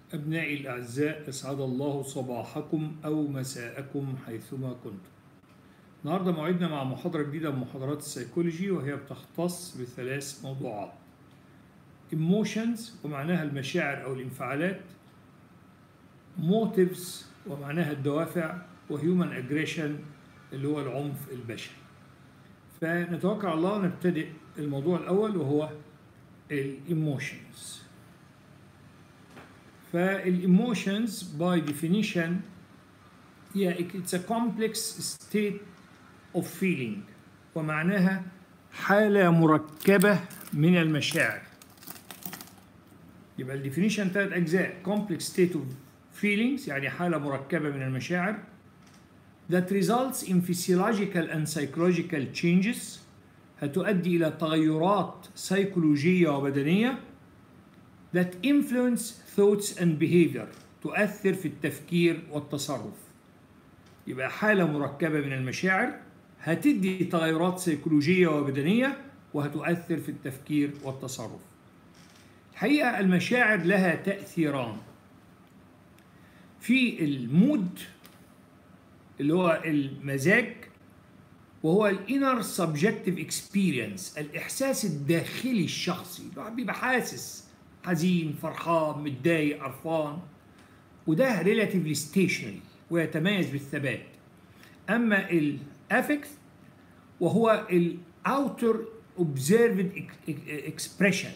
أبنائي الأعزاء أسعد الله صباحكم أو مساءكم حيثما كنتم النهاردة موعدنا مع محاضرة جديدة من محاضرات السيكولوجي وهي بتختص بثلاث موضوعات emotions ومعناها المشاعر أو الانفعالات motives ومعناها الدوافع وهيومن aggression اللي هو العنف البشري فنتوكل على الله نبتدئ الموضوع الأول وهو الايموشنز فالايموشنز باي definition هي it's a complex state of feeling ومعناها حالة مركبة من المشاعر يبقى الديفينيشن ثلاث أجزاء complex state of feelings يعني حالة مركبة من المشاعر that results in physiological and psychological changes هتؤدي إلى تغيرات سيكولوجية وبدنية that influence thoughts and behavior تؤثر في التفكير والتصرف يبقى حالة مركبة من المشاعر هتدي تغيرات سيكولوجية وبدنية وهتؤثر في التفكير والتصرف الحقيقة المشاعر لها تأثيران في المود اللي هو المزاج وهو الانر سبجكتيف اكسبيرينس الاحساس الداخلي الشخصي الواحد بيبقى حاسس حزين فرحان متضايق قرفان وده ريلاتيفلي ستيشنري ويتميز بالثبات اما الافكت وهو الاوتر اوبزرفد اكسبريشن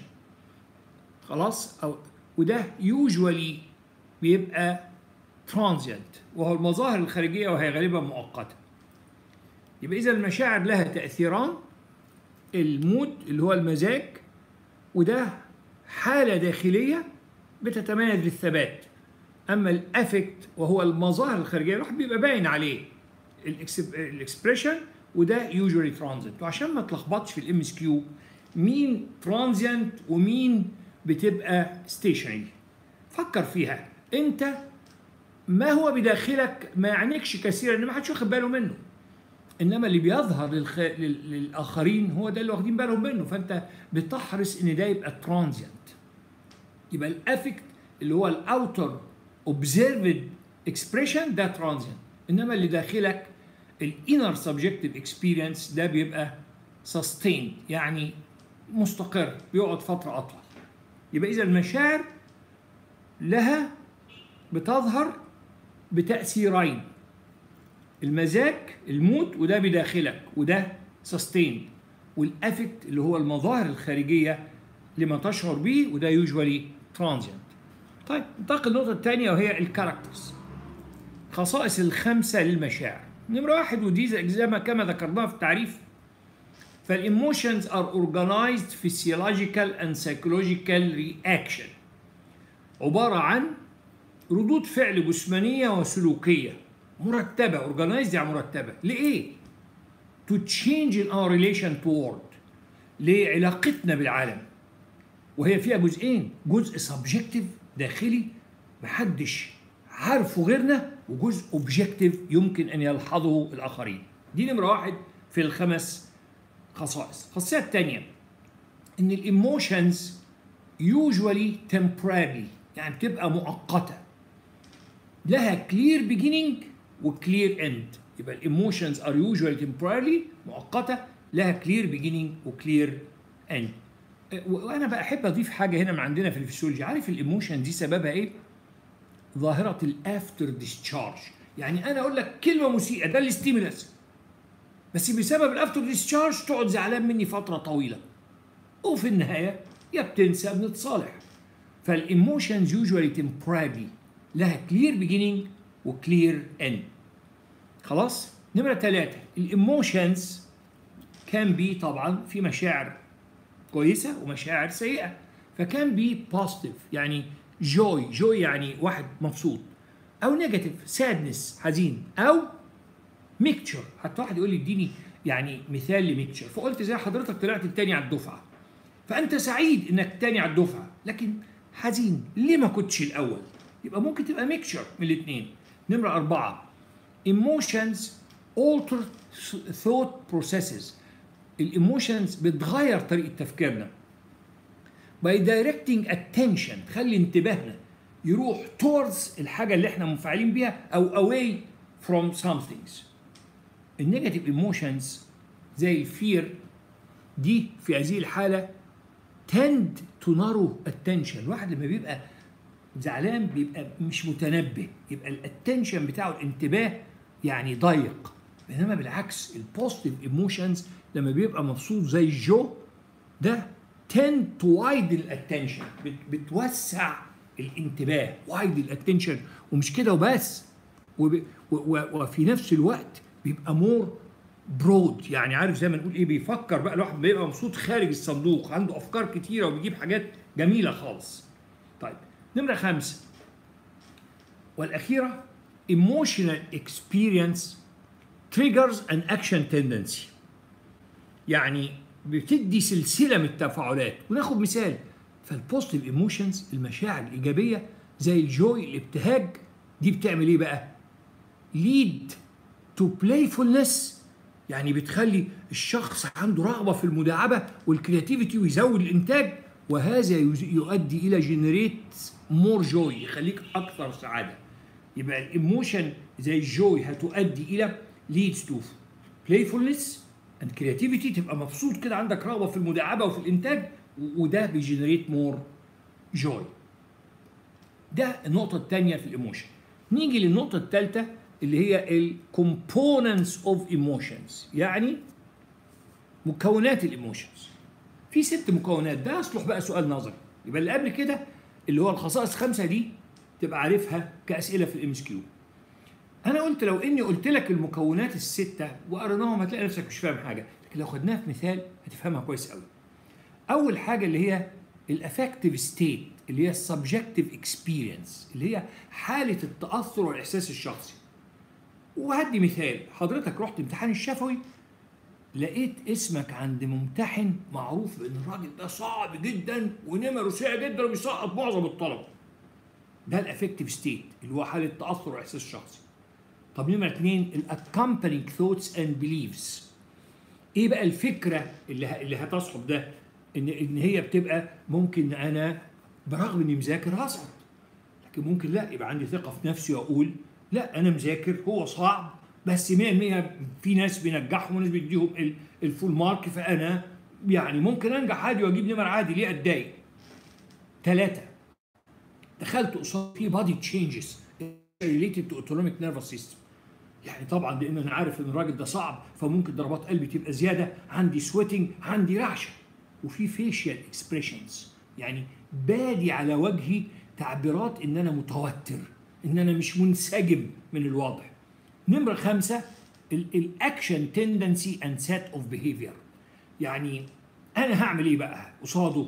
خلاص او وده يوجوالي بيبقى ترانزيانت وهو المظاهر الخارجيه وهي غالبا مؤقته يبقى اذا المشاعر لها تاثيران المود اللي هو المزاج وده حاله داخليه بتتميز بالثبات اما الافكت وهو المظاهر الخارجيه الواحد بيبقى باين عليه الاكسبريشن وده يوجوالي ترانزيت وعشان ما تلخبطش في الام اس كيو مين ترانزيانت ومين بتبقى ستيشنري فكر فيها انت ما هو بداخلك ما يعنيكش كثيرا ان ما حدش واخد باله منه انما اللي بيظهر للخ... لل... للاخرين هو ده اللي واخدين بالهم منه فانت بتحرص ان ده يبقى ترانزيانت يبقى الافكت اللي هو الاوتر اوبزرفد اكسبريشن ده ترانزيانت انما اللي داخلك الانر سبجكتيف اكسبيرينس ده بيبقى سستين يعني مستقر بيقعد فتره اطول يبقى اذا المشاعر لها بتظهر بتاثيرين المزاج الموت وده بداخلك وده سستين والافكت اللي هو المظاهر الخارجيه لما تشعر به وده يوجوالي ترانزيانت طيب ننتقل للنقطه الثانيه وهي الكاركترز خصائص الخمسه للمشاعر نمره واحد ودي زي ما كما ذكرناها في التعريف فالايموشنز ار اورجانيزد فيسيولوجيكال اند سايكولوجيكال رياكشن عباره عن ردود فعل جسمانيه وسلوكيه مرتبه اورجانيزد يعني مرتبه لايه to change in our relation to world لعلاقتنا بالعالم وهي فيها جزئين جزء سبجكتيف داخلي محدش عارفه غيرنا وجزء اوبجكتيف يمكن ان يلحظه الاخرين دي نمره واحد في الخمس خصائص الخاصيه الثانيه ان الايموشنز يوجوالي temporary يعني بتبقى مؤقته لها كلير beginning وكلير اند يبقى الايموشنز ار يوجوالي تمبراري مؤقته لها كلير بيجيننج وكلير اند وانا بقى احب اضيف حاجه هنا من عندنا في الفسيولوجي عارف الايموشن دي سببها ايه ظاهره الافتر ديسشارج يعني انا اقول لك كلمه مسيئه ده الستيمولس بس بسبب الافتر ديسشارج تقعد زعلان مني فتره طويله وفي النهايه يا بتنسى يا بنتصالح فالايموشنز يوجوالي تمبراري لها كلير بيجيننج وكلير اند خلاص نمرة ثلاثة الايموشنز كان بي طبعا في مشاعر كويسة ومشاعر سيئة فكان بي بوزيتيف يعني جوي جوي يعني واحد مبسوط او نيجاتيف سادنس حزين او ميكتشر حتى واحد يقول لي اديني يعني مثال لميكتشر فقلت زي حضرتك طلعت التاني على الدفعة فانت سعيد انك تاني على الدفعة لكن حزين ليه ما كنتش الاول يبقى ممكن تبقى ميكتشر من الاثنين نمرة أربعة emotions alter thought processes الايموشنز بتغير طريقة تفكيرنا by directing attention تخلي انتباهنا يروح towards الحاجه اللي احنا منفعلين بيها او away from some things النيجاتيف ايموشنز زي الفير دي في هذه الحاله tend to narrow attention الواحد لما بيبقى زعلان بيبقى مش متنبه يبقى الاتنشن بتاعه الانتباه يعني ضيق بينما بالعكس البوزيتيف ايموشنز لما بيبقى مبسوط زي جو ده tend to widen الاتنشن بتوسع الانتباه widen الاتنشن ومش كده وبس وب- و- و- وفي نفس الوقت بيبقى مور برود يعني عارف زي ما نقول ايه بيفكر بقى الواحد بيبقى مبسوط خارج الصندوق عنده افكار كتيره وبيجيب حاجات جميله خالص طيب نمره خمسه والاخيره emotional experience triggers an action tendency يعني بتدي سلسله من التفاعلات وناخد مثال فالبوزيتيف ايموشنز المشاعر الايجابيه زي الجوي الابتهاج دي بتعمل ايه بقى؟ lead to playfulness يعني بتخلي الشخص عنده رغبه في المداعبه والكرياتيفيتي ويزود الانتاج وهذا يز- يؤدي الى جنريت مور جوي يخليك اكثر سعاده يبقى الايموشن زي الجوي هتؤدي الى leads to playfulness and creativity تبقى مبسوط كده عندك رغبه في المداعبه وفي الانتاج و- وده بيجنريت مور جوي ده النقطة الثانية في الايموشن. نيجي للنقطة الثالثة اللي هي الكومبوننتس اوف ايموشنز يعني مكونات الايموشنز. في ست مكونات ده يصلح بقى سؤال نظري يبقى اللي قبل كده اللي هو الخصائص خمسة دي تبقى عارفها كأسئلة في الام اس كيو. انا قلت لو اني قلت لك المكونات الستة وقريناهم هتلاقي نفسك مش فاهم حاجة، لكن لو خدناها في مثال هتفهمها كويس قوي. اول حاجه اللي هي الافكتيف ستيت اللي هي السبجكتيف اكسبيرينس اللي هي حاله التاثر والاحساس الشخصي وهدي مثال حضرتك رحت امتحان الشفوي لقيت اسمك عند ممتحن معروف بان الراجل ده صعب جدا ونمره سيئه جدا وبيسقط معظم الطلبه ده الافكتيف ستيت اللي هو حاله تاثر واحساس شخصي طب نمره اثنين الاكمبانينج ثوتس اند بيليفز ايه بقى الفكره اللي ه- اللي هتصحب ده ان ان هي بتبقى ممكن انا برغم اني مذاكر هسقط لكن ممكن لا يبقى عندي ثقه في نفسي واقول لا انا مذاكر هو صعب بس 100% في ناس بينجحهم وناس بيديهم ال- الفول مارك فانا يعني ممكن انجح عادي واجيب نمر عادي ليه اتضايق ثلاثه دخلت قصاد في بادي تشينجز ريليتد تو اوتونوميك نيرفس سيستم يعني طبعا لان انا عارف ان الراجل ده صعب فممكن ضربات قلبي تبقى زياده عندي سويتنج عندي رعشه وفي فيشيال اكسبريشنز يعني بادي على وجهي تعبيرات ان انا متوتر ان انا مش منسجم من الواضح نمره خمسه الاكشن تندنسي اند سيت اوف بيهيفير يعني انا هعمل ايه بقى قصاده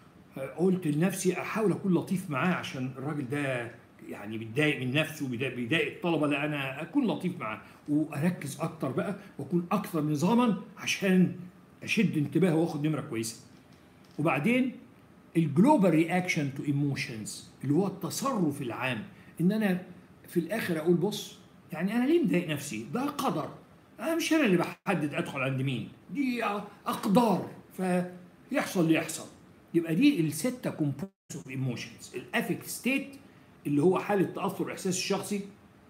قلت لنفسي احاول اكون لطيف معاه عشان الراجل ده يعني بيتضايق من نفسه وبيضايق بيضايق الطلبه لا انا اكون لطيف معاه واركز اكتر بقى واكون اكثر نظاما عشان اشد انتباهه واخد نمره كويسه وبعدين الجلوبال رياكشن تو ايموشنز اللي هو التصرف العام ان انا في الاخر اقول بص يعني انا ليه مضايق نفسي ده قدر انا مش انا اللي بحدد ادخل عند مين دي اقدار فيحصل اللي يحصل يبقى دي الستة كومبوننتس اوف ايموشنز الافكت ستيت اللي هو حالة تأثر الإحساس الشخصي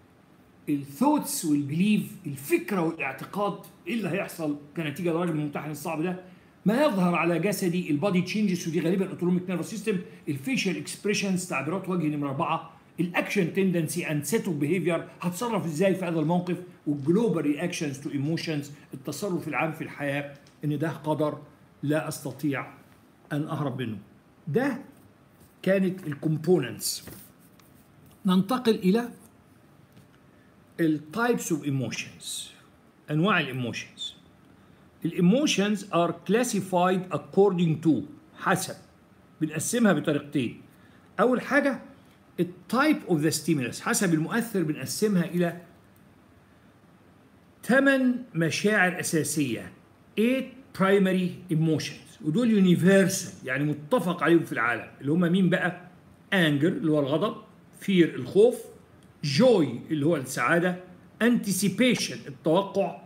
الثوتس والبليف الفكرة والاعتقاد ايه اللي هيحصل كنتيجة للراجل الممتحن الصعب ده ما يظهر على جسدي البادي تشينجز ودي غالبا اوتونوميك نيرفس سيستم الفيشال اكسبريشنز تعبيرات وجه نمره اربعه الاكشن تندنسي اند سيت اوف بيهيفير هتصرف ازاي في هذا الموقف والجلوبال رياكشنز تو ايموشنز التصرف العام في الحياه ان ده قدر لا استطيع ان اهرب منه ده كانت الكومبوننتس ننتقل الى التايبس اوف ايموشنز انواع الايموشنز الايموشنز ار كلاسيفايد according to حسب بنقسمها بطريقتين اول حاجه التايب اوف ذا ستيمولس حسب المؤثر بنقسمها الى ثمان مشاعر اساسيه 8 برايمري ايموشنز ودول يونيفرسال يعني متفق عليهم في العالم اللي هم مين بقى انجر اللي هو الغضب فير الخوف جوي اللي هو السعاده انتسيبيشن التوقع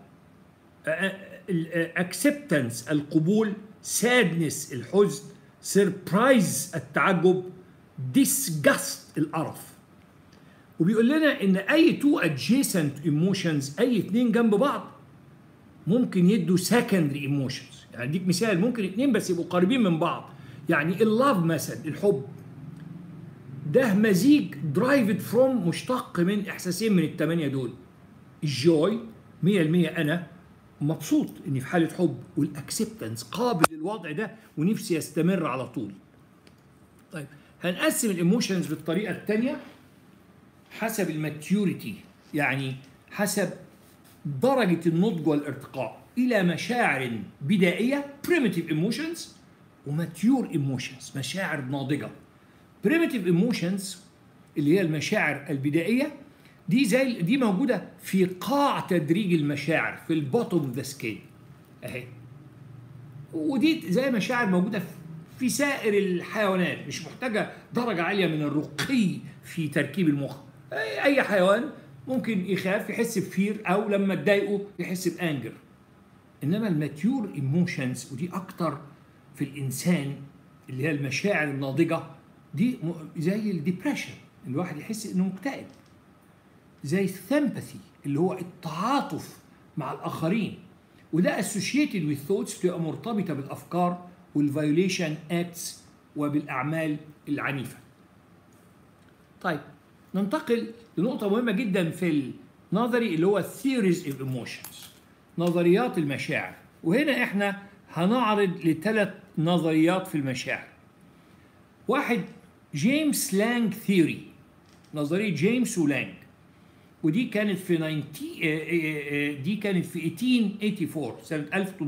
الاكسبتنس القبول سادنس الحزن سربرايز التعجب disgust القرف وبيقول لنا ان اي تو adjacent emotions اي اتنين جنب بعض ممكن يدوا secondary emotions يعني اديك مثال ممكن اتنين بس يبقوا قريبين من بعض يعني اللاف مثلا الحب ده مزيج درايفد فروم مشتق من احساسين من الثمانيه دول الجوي 100% انا مبسوط اني في حاله حب والاكسبتنس قابل للوضع ده ونفسي يستمر على طول طيب هنقسم الايموشنز بالطريقه الثانيه حسب الماتيوريتي يعني حسب درجه النضج والارتقاء الى مشاعر بدائيه primitive emotions وماتيور ايموشنز مشاعر ناضجه primitive emotions اللي هي المشاعر البدائيه دي زي دي موجوده في قاع تدريج المشاعر في البوتوم اوف ذا سكيل اهي ودي زي مشاعر موجوده في سائر الحيوانات مش محتاجه درجه عاليه من الرقي في تركيب المخ اي حيوان ممكن يخاف يحس بفير او لما تضايقه يحس بانجر انما الماتيور ايموشنز ودي اكتر في الانسان اللي هي المشاعر الناضجه دي زي الديبريشن الواحد يحس انه مكتئب زي الثمباثي اللي هو التعاطف مع الاخرين وده اسوشيتد وذ ثوتس بتبقى مرتبطه بالافكار والفايوليشن اكتس وبالاعمال العنيفه. طيب ننتقل لنقطه مهمه جدا في النظري اللي هو الثيوريز اوف ايموشنز نظريات المشاعر وهنا احنا هنعرض لثلاث نظريات في المشاعر. واحد جيمس لانج ثيوري نظريه جيمس ولانج ودي كانت في 19 دي كانت في 1884 سنه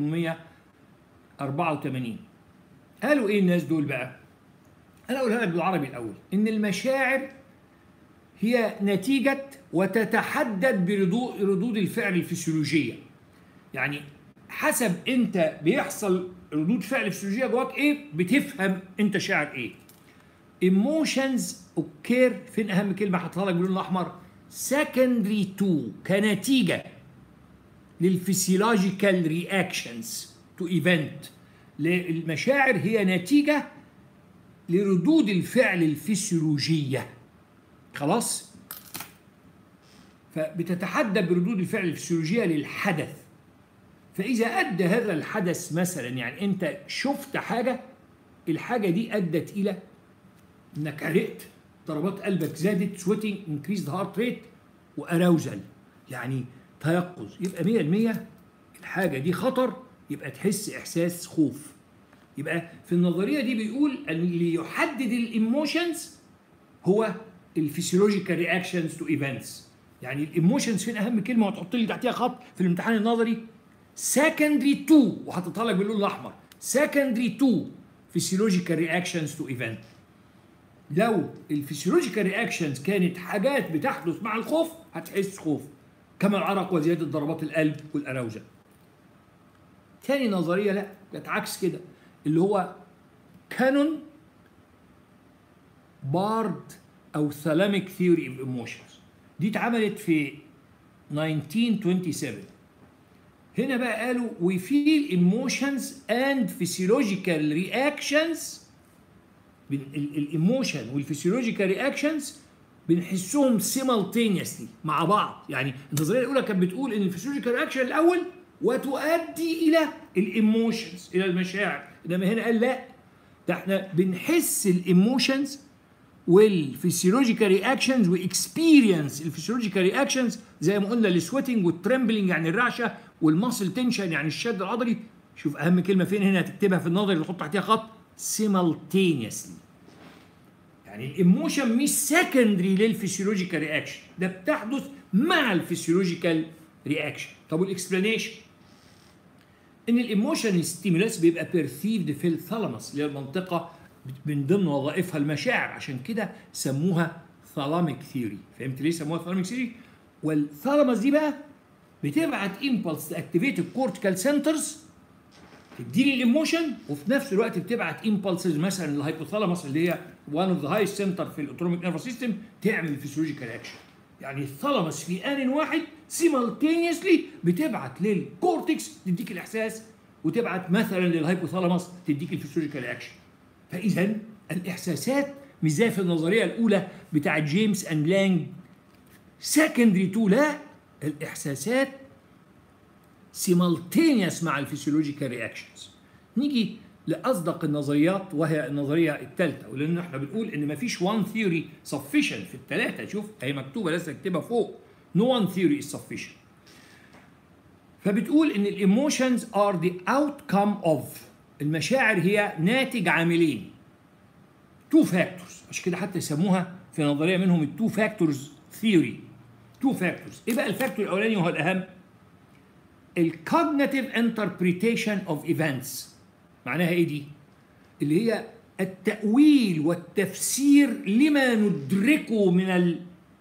1884 قالوا ايه الناس دول بقى؟ انا اقولها لك بالعربي الاول ان المشاعر هي نتيجه وتتحدد بردود الفعل الفسيولوجيه يعني حسب انت بيحصل ردود فعل فسيولوجيه جواك ايه بتفهم انت شاعر ايه ايموشنز اوكير فين اهم كلمه حطها لك باللون الاحمر secondary to كنتيجة للفسيولوجيكال رياكشنز تو ايفنت المشاعر هي نتيجة لردود الفعل الفسيولوجية خلاص فبتتحدى بردود الفعل الفسيولوجية للحدث فإذا أدى هذا الحدث مثلا يعني أنت شفت حاجة الحاجة دي أدت إلى إنك عرقت ضربات قلبك زادت سويتنج انكريز هارت ريت واراوزل يعني تيقظ يبقى 100% الحاجه دي خطر يبقى تحس احساس خوف يبقى في النظريه دي بيقول ان اللي يحدد الايموشنز هو الفسيولوجيكال رياكشنز تو ايفنتس يعني الايموشنز فين اهم كلمه وتحط لي تحتيها خط في الامتحان النظري سكندري تو وحطيتها لك باللون الاحمر سكندري تو فسيولوجيكال رياكشنز تو ايفنت لو الفسيولوجيكال رياكشنز كانت حاجات بتحدث مع الخوف هتحس خوف كما العرق وزياده ضربات القلب والاراوزه تاني نظريه لا كانت عكس كده اللي هو كانون بارد او ثالاميك ثيوري اوف ايموشنز دي اتعملت في 1927 هنا بقى قالوا we feel emotions and physiological reactions الايموشن والفسيولوجيكال رياكشنز بنحسهم سيمالتينيسلي مع بعض يعني النظريه الاولى كانت بتقول ان الفسيولوجيكال رياكشن الاول وتؤدي الى الايموشنز الى المشاعر انما هنا قال لا ده احنا بنحس الايموشنز والفسيولوجيكال رياكشنز واكسبيرينس الفسيولوجيكال رياكشنز زي ما قلنا السويتنج والترمبلينج يعني الرعشه والماسل تنشن يعني الشد العضلي شوف اهم كلمه فين هنا هتكتبها في النظر اللي تحط تحتيها خط simultaneously يعني الايموشن مش سكندري للفسيولوجيكال رياكشن ده بتحدث مع الفسيولوجيكال رياكشن طب والاكسبلانيشن ان الايموشن ستيمولس بيبقى بيرثيفد في الثالاموس اللي هي المنطقه من ضمن وظائفها المشاعر عشان كده سموها ثالاميك ثيوري فهمت ليه سموها ثالاميك ثيوري والثالاموس دي بقى بتبعت امبلس تاكتيفيت الكورتيكال سنترز تديني الايموشن وفي نفس الوقت بتبعت امبلسز مثلا للهايبوثالاموس اللي هي وان اوف ذا هاي سنتر في الاوتونوميك نيرفس سيستم تعمل فيسيولوجيكال اكشن يعني الثالاموس في ان واحد سيمالتينيوسلي بتبعت للكورتكس تديك الاحساس وتبعت مثلا للهايبوثالاموس تديك الفيسيولوجيكال اكشن فاذا الاحساسات مش زي في النظريه الاولى بتاع جيمس اند لانج سكندري تو لا الاحساسات سيمالتينيوس مع الفسيولوجيكال رياكشنز نيجي لاصدق النظريات وهي النظريه الثالثه ولان احنا بنقول ان مفيش وان ثيوري سفيشنت في الثلاثه شوف هي مكتوبه لسه اكتبها فوق نو وان ثيوري از سفيشنت فبتقول ان الايموشنز ار ذا اوتكم اوف المشاعر هي ناتج عاملين تو فاكتورز عشان كده حتى يسموها في نظريه منهم التو فاكتورز ثيوري تو فاكتورز ايه بقى الفاكتور الاولاني وهو الاهم الكوجنيتيف انتربريتيشن اوف ايفنتس معناها ايه دي اللي هي التأويل والتفسير لما ندركه من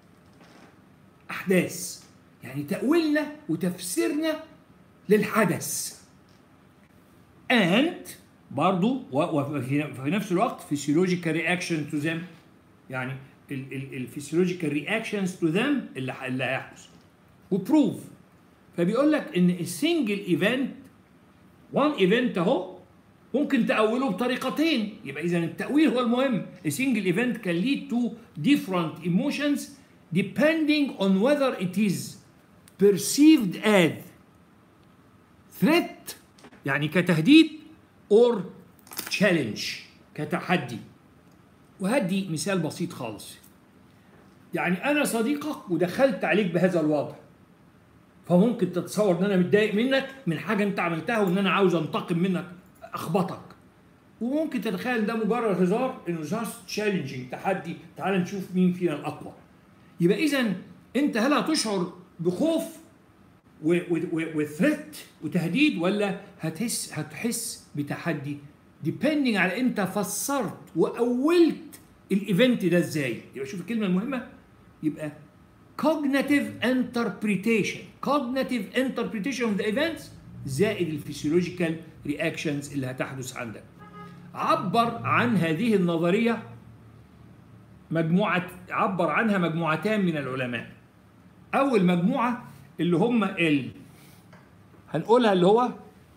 الأحداث يعني تأويلنا وتفسيرنا للحدث and برضو وفي نفس الوقت physiological reaction to them يعني الفسيولوجيكال رياكشنز تو ذم اللي اللي هيحدث وبروف فبيقول لك ان السنجل ايفنت وان ايفنت اهو ممكن تأوله بطريقتين يبقى إذا التأويل هو المهم A single event can lead to different emotions depending on whether it is perceived as threat يعني كتهديد or challenge كتحدي وهدي مثال بسيط خالص يعني أنا صديقك ودخلت عليك بهذا الوضع فممكن تتصور ان انا متضايق منك من حاجه انت عملتها وان انا عاوز انتقم منك اخبطك وممكن تتخيل ده مجرد هزار انه جاست تشالنجينج تحدي تعال نشوف مين فينا الاقوى يبقى اذا انت هل هتشعر بخوف وثريت وتهديد ولا هتحس هتحس بتحدي ديبندنج على انت فسرت واولت الايفنت ده ازاي يبقى شوف الكلمه المهمه يبقى cognitive interpretation cognitive interpretation of the events زائد الفسيولوجيكال رياكشنز اللي هتحدث عندك عبر عن هذه النظرية مجموعة عبر عنها مجموعتان من العلماء أول مجموعة اللي هم ال هنقولها اللي هو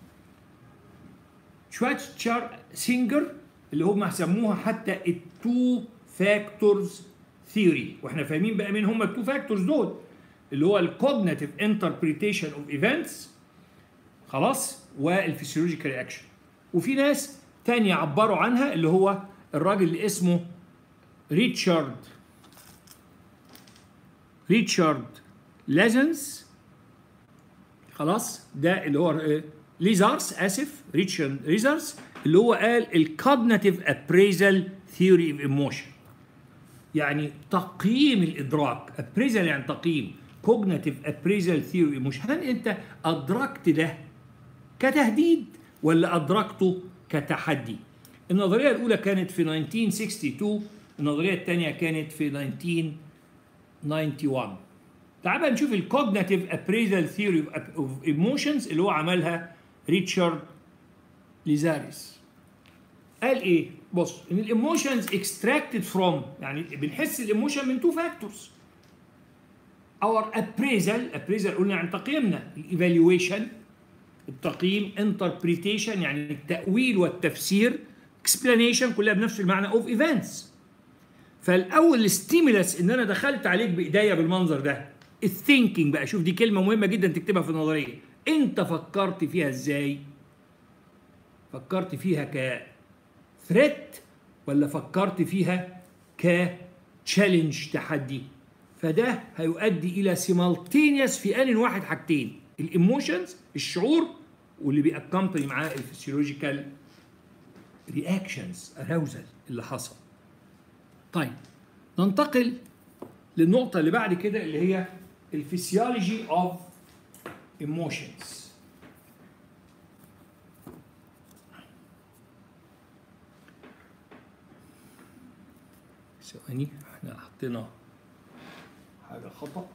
شواتشر سينجر اللي هم سموها حتى التو فاكتورز ثيوري واحنا فاهمين بقى مين هم التو فاكتورز دول اللي هو الكوجنيتيف انتربريتيشن اوف ايفنتس خلاص والفسيولوجيكال رياكشن وفي ناس تانية عبروا عنها اللي هو الراجل اللي اسمه ريتشارد ريتشارد ليزنز خلاص ده اللي هو ليزارس اسف ريتشارد ليزارس اللي هو قال الكوجنيتيف ابريزال ثيوري اوف ايموشن يعني تقييم الادراك ابريزال يعني تقييم كوجنيتيف ابريزال ثيوري مش هل انت ادركت ده كتهديد ولا ادركته كتحدي النظريه الاولى كانت في 1962 النظريه الثانيه كانت في 1991 تعال بقى نشوف الكوجنيتيف ابريزال ثيوري اوف ايموشنز اللي هو عملها ريتشارد ليزاريس قال ايه بص ان الايموشنز اكستراكتد فروم يعني بنحس الايموشن من تو فاكتورز اور ابريزال ابريزال قلنا عن تقييمنا الايفالويشن التقييم انتربريتيشن يعني التاويل والتفسير اكسبلانيشن كلها بنفس المعنى اوف ايفنتس فالاول الستيمولس ان انا دخلت عليك بايديا بالمنظر ده الثينكينج بقى شوف دي كلمه مهمه جدا تكتبها في النظريه انت فكرت فيها ازاي فكرت فيها ك ثريت ولا فكرت فيها ك تشالنج تحدي فده هيؤدي الى سيمالتينيوس في ان واحد حاجتين الايموشنز الشعور واللي بيأكمبني معاه الفسيولوجيكال رياكشنز اراوزل اللي حصل طيب ننتقل للنقطة اللي بعد كده اللي هي الفسيولوجي اوف ايموشنز ثواني احنا حطينا حاجة خطأ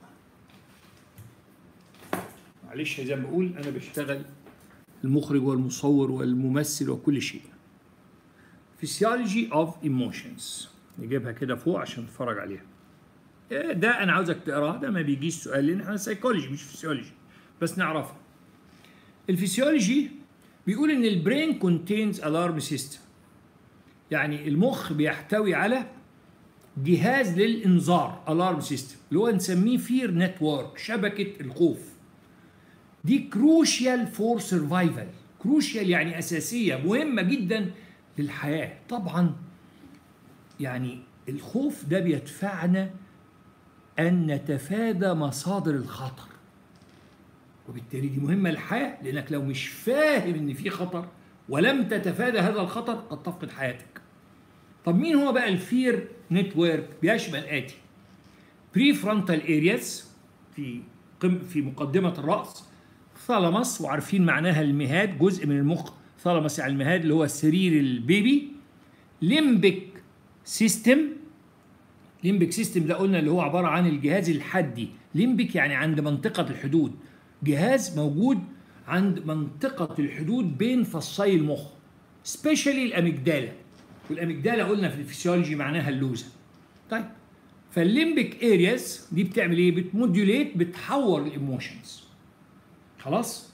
معلش زي ما بقول انا بشتغل المخرج والمصور والممثل وكل شيء physiology of emotions نجيبها كده فوق عشان نتفرج عليها ده انا عاوزك تقراه ده ما بيجيش سؤال لان احنا سايكولوجي مش فيسيولوجي بس نعرفها الفسيولوجي بيقول ان البرين كونتينز الارم سيستم يعني المخ بيحتوي على جهاز للانذار الارم سيستم اللي هو نسميه فير نتورك شبكه الخوف دي كروشيال فور سرفايفل كروشيال يعني اساسيه مهمه جدا للحياه طبعا يعني الخوف ده بيدفعنا ان نتفادى مصادر الخطر وبالتالي دي مهمه للحياه لانك لو مش فاهم ان في خطر ولم تتفادى هذا الخطر قد تفقد حياتك طب مين هو بقى الفير نتورك بيشمل اتي بري فرونتال ارياز في قم في مقدمه الراس ثالاموس وعارفين معناها المهاد جزء من المخ ثالاموس يعني المهاد اللي هو سرير البيبي ليمبك سيستم ليمبك سيستم ده قلنا اللي هو عباره عن الجهاز الحدي ليمبك يعني عند منطقه الحدود جهاز موجود عند منطقه الحدود بين فصي المخ سبيشالي الاميجدالا والاميجدالا قلنا في الفسيولوجي معناها اللوزه طيب فالليمبك ارياز دي بتعمل ايه بتموديوليت بتحور الايموشنز خلاص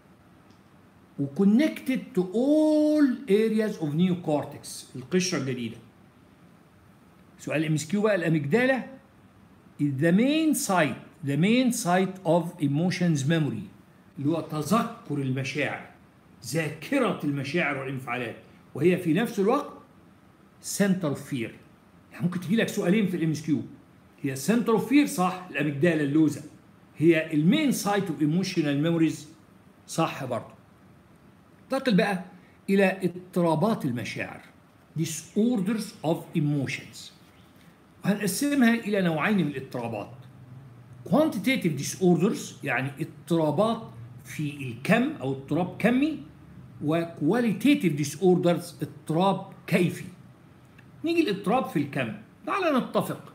وكونكتد تو اول ارياز اوف نيو كورتكس القشره الجديده سؤال ام اس كيو بقى الاميجدالا is the main site the main site of emotions memory اللي هو تذكر المشاعر ذاكره المشاعر والانفعالات وهي في نفس الوقت سنتر اوف فير يعني ممكن تجي لك سؤالين في الام اس كيو هي سنتر اوف فير صح الاميجدالا اللوزه هي المين سايت اوف ايموشنال ميموريز صح برضه انتقل بقى الى اضطرابات المشاعر disorders of emotions هنقسمها الى نوعين من الاضطرابات quantitative disorders يعني اضطرابات في الكم او اضطراب كمي وكواليتيتيف disorders اضطراب كيفي نيجي الاضطراب في الكم تعال نتفق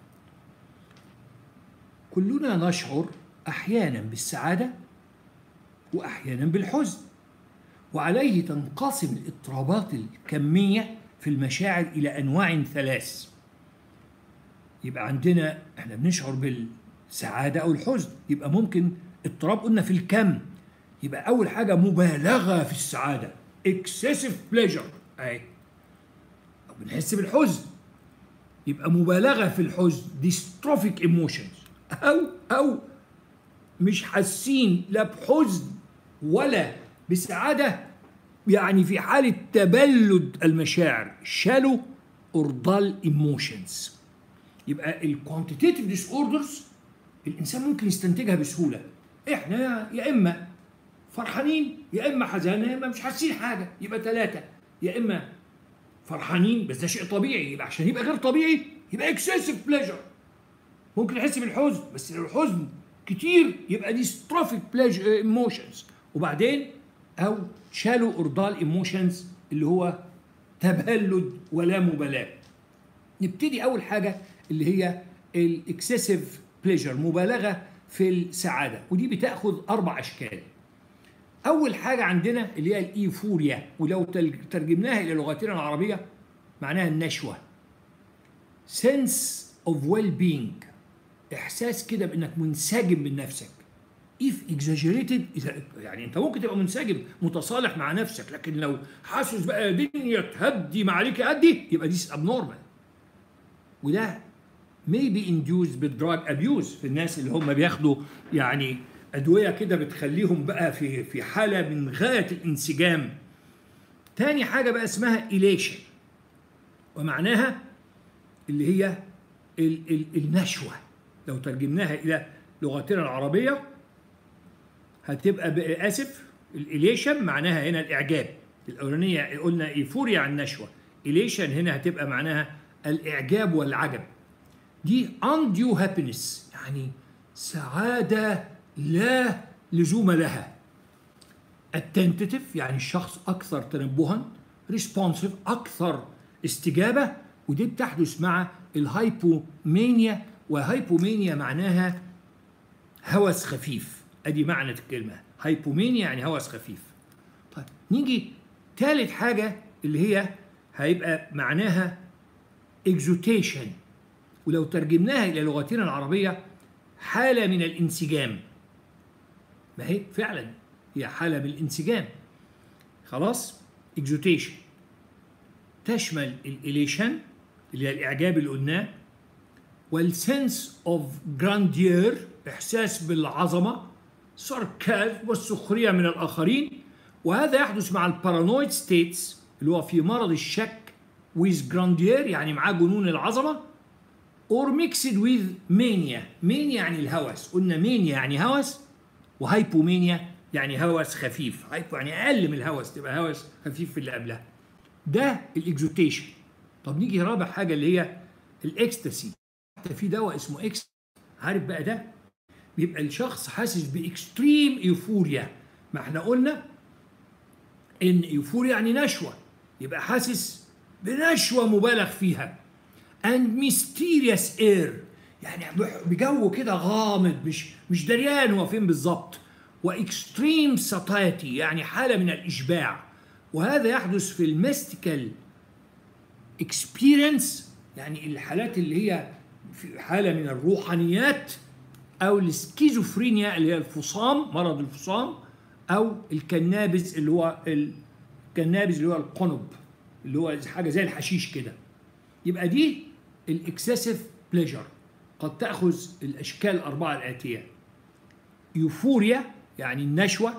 كلنا نشعر احيانا بالسعاده واحيانا بالحزن وعليه تنقسم الاضطرابات الكميه في المشاعر الى انواع ثلاث يبقى عندنا احنا بنشعر بالسعاده او الحزن يبقى ممكن اضطراب قلنا في الكم يبقى اول حاجه مبالغه في السعاده excessive pleasure اهي أو بنحس بالحزن يبقى مبالغه في الحزن dystrophic emotions او او مش حاسين لا بحزن ولا بسعاده يعني في حاله تبلد المشاعر شالو اوردال ايموشنز يبقى الكوانتيتيف ديس اوردرز الانسان ممكن يستنتجها بسهوله احنا يا اما فرحانين يا اما حزانين يا اما مش حاسين حاجه يبقى ثلاثه يا اما فرحانين بس ده شيء طبيعي يبقى عشان يبقى غير طبيعي يبقى اكسسيف بليجر ممكن يحس بالحزن بس لو الحزن كتير يبقى ديستروفيك بليجر ايموشنز وبعدين او شالو اوردال ايموشنز اللي هو تبلد ولا مبالاه نبتدي اول حاجه اللي هي الاكسسيف بليجر مبالغه في السعاده ودي بتاخذ اربع اشكال اول حاجه عندنا اللي هي الايفوريا ولو ترجمناها الى لغتنا العربيه معناها النشوه sense of well-being احساس كده بانك منسجم من نفسك if exaggerated إذا يعني انت ممكن تبقى منسجم متصالح مع نفسك لكن لو حاسس بقى الدنيا تهدي ما عليك ادي يبقى دي abnormal وده may be induced بالدراج ابيوز في الناس اللي هم بياخدوا يعني ادويه كده بتخليهم بقى في في حاله من غايه الانسجام تاني حاجه بقى اسمها إليشن ومعناها اللي هي ال ال النشوه لو ترجمناها الى لغتنا العربيه هتبقى اسف الإليشن معناها هنا الاعجاب الاولانيه قلنا ايفوريا عن نشوه إليشن هنا هتبقى معناها الاعجاب والعجب دي undue happiness يعني سعاده لا لزوم لها التنتتف يعني الشخص اكثر تنبها ريسبونسيف اكثر استجابه ودي بتحدث مع الهايبومانيا وهايبومانيا معناها هوس خفيف ادي معنى الكلمه هايبومانيا يعني هوس خفيف طيب نيجي ثالث حاجه اللي هي هيبقى معناها اكزوتيشن ولو ترجمناها الى لغتنا العربيه حاله من الانسجام ما هي فعلا هي حاله من الانسجام خلاص اكزوتيشن تشمل الاليشن اللي هي الاعجاب اللي قلناه والسنس اوف جراندير احساس بالعظمه ساركاز والسخريه من الاخرين وهذا يحدث مع البارانويد ستيتس اللي هو في مرض الشك with جراندير يعني معاه جنون العظمه or mixed with mania mania يعني الهوس قلنا mania يعني هوس وهايبومانيا يعني هوس خفيف هايبو يعني اقل من الهوس تبقى هوس خفيف في اللي قبلها ده الاكزوتيشن طب نيجي رابع حاجه اللي هي الاكستاسي حتى في دواء اسمه اكس عارف بقى ده بيبقى الشخص حاسس باكستريم ايفوريا ما احنا قلنا ان ايفوريا يعني نشوه يبقى حاسس بنشوه مبالغ فيها and mysterious air يعني بجو كده غامض مش مش دريان هو فين بالظبط واكستريم ساتايتي يعني حاله من الاشباع وهذا يحدث في الميستيكال اكسبيرينس يعني الحالات اللي هي في حاله من الروحانيات او السكيزوفرينيا اللي هي الفصام مرض الفصام او الكنابز اللي هو الكنابز اللي هو القنب اللي هو حاجه زي الحشيش كده يبقى دي الاكسسيف بليجر قد تاخذ الاشكال الاربعه الاتيه يوفوريا يعني النشوه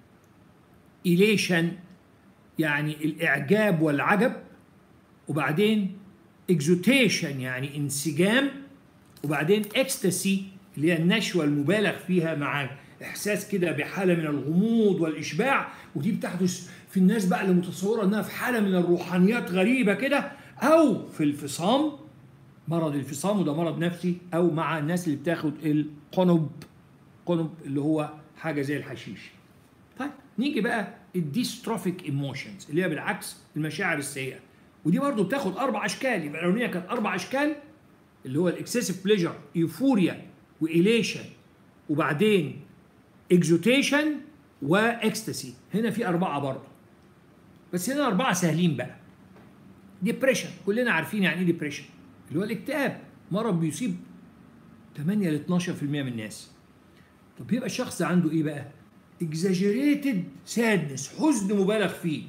إليشن يعني الإعجاب والعجب وبعدين اكزوتيشن يعني انسجام وبعدين اكستاسي اللي هي النشوة المبالغ فيها مع إحساس كده بحالة من الغموض والإشباع ودي بتحدث في الناس بقى اللي متصورة إنها في حالة من الروحانيات غريبة كده أو في الفصام مرض الفصام وده مرض نفسي أو مع الناس اللي بتاخد القنب قنب اللي هو حاجة زي الحشيش طيب نيجي بقى الديستروفيك ايموشنز اللي هي بالعكس المشاعر السيئه ودي برضو بتاخد اربع اشكال يبقى الاولانيه كانت اربع اشكال اللي هو الاكسسيف بليجر ايفوريا واليشن وبعدين اكزوتيشن واكستاسي هنا في اربعه برضو بس هنا اربعه سهلين بقى ديبريشن كلنا عارفين يعني ايه ديبريشن اللي هو الاكتئاب مرض بيصيب 8 ل 12% من الناس طب يبقى الشخص عنده ايه بقى exaggerated sadness حزن مبالغ فيه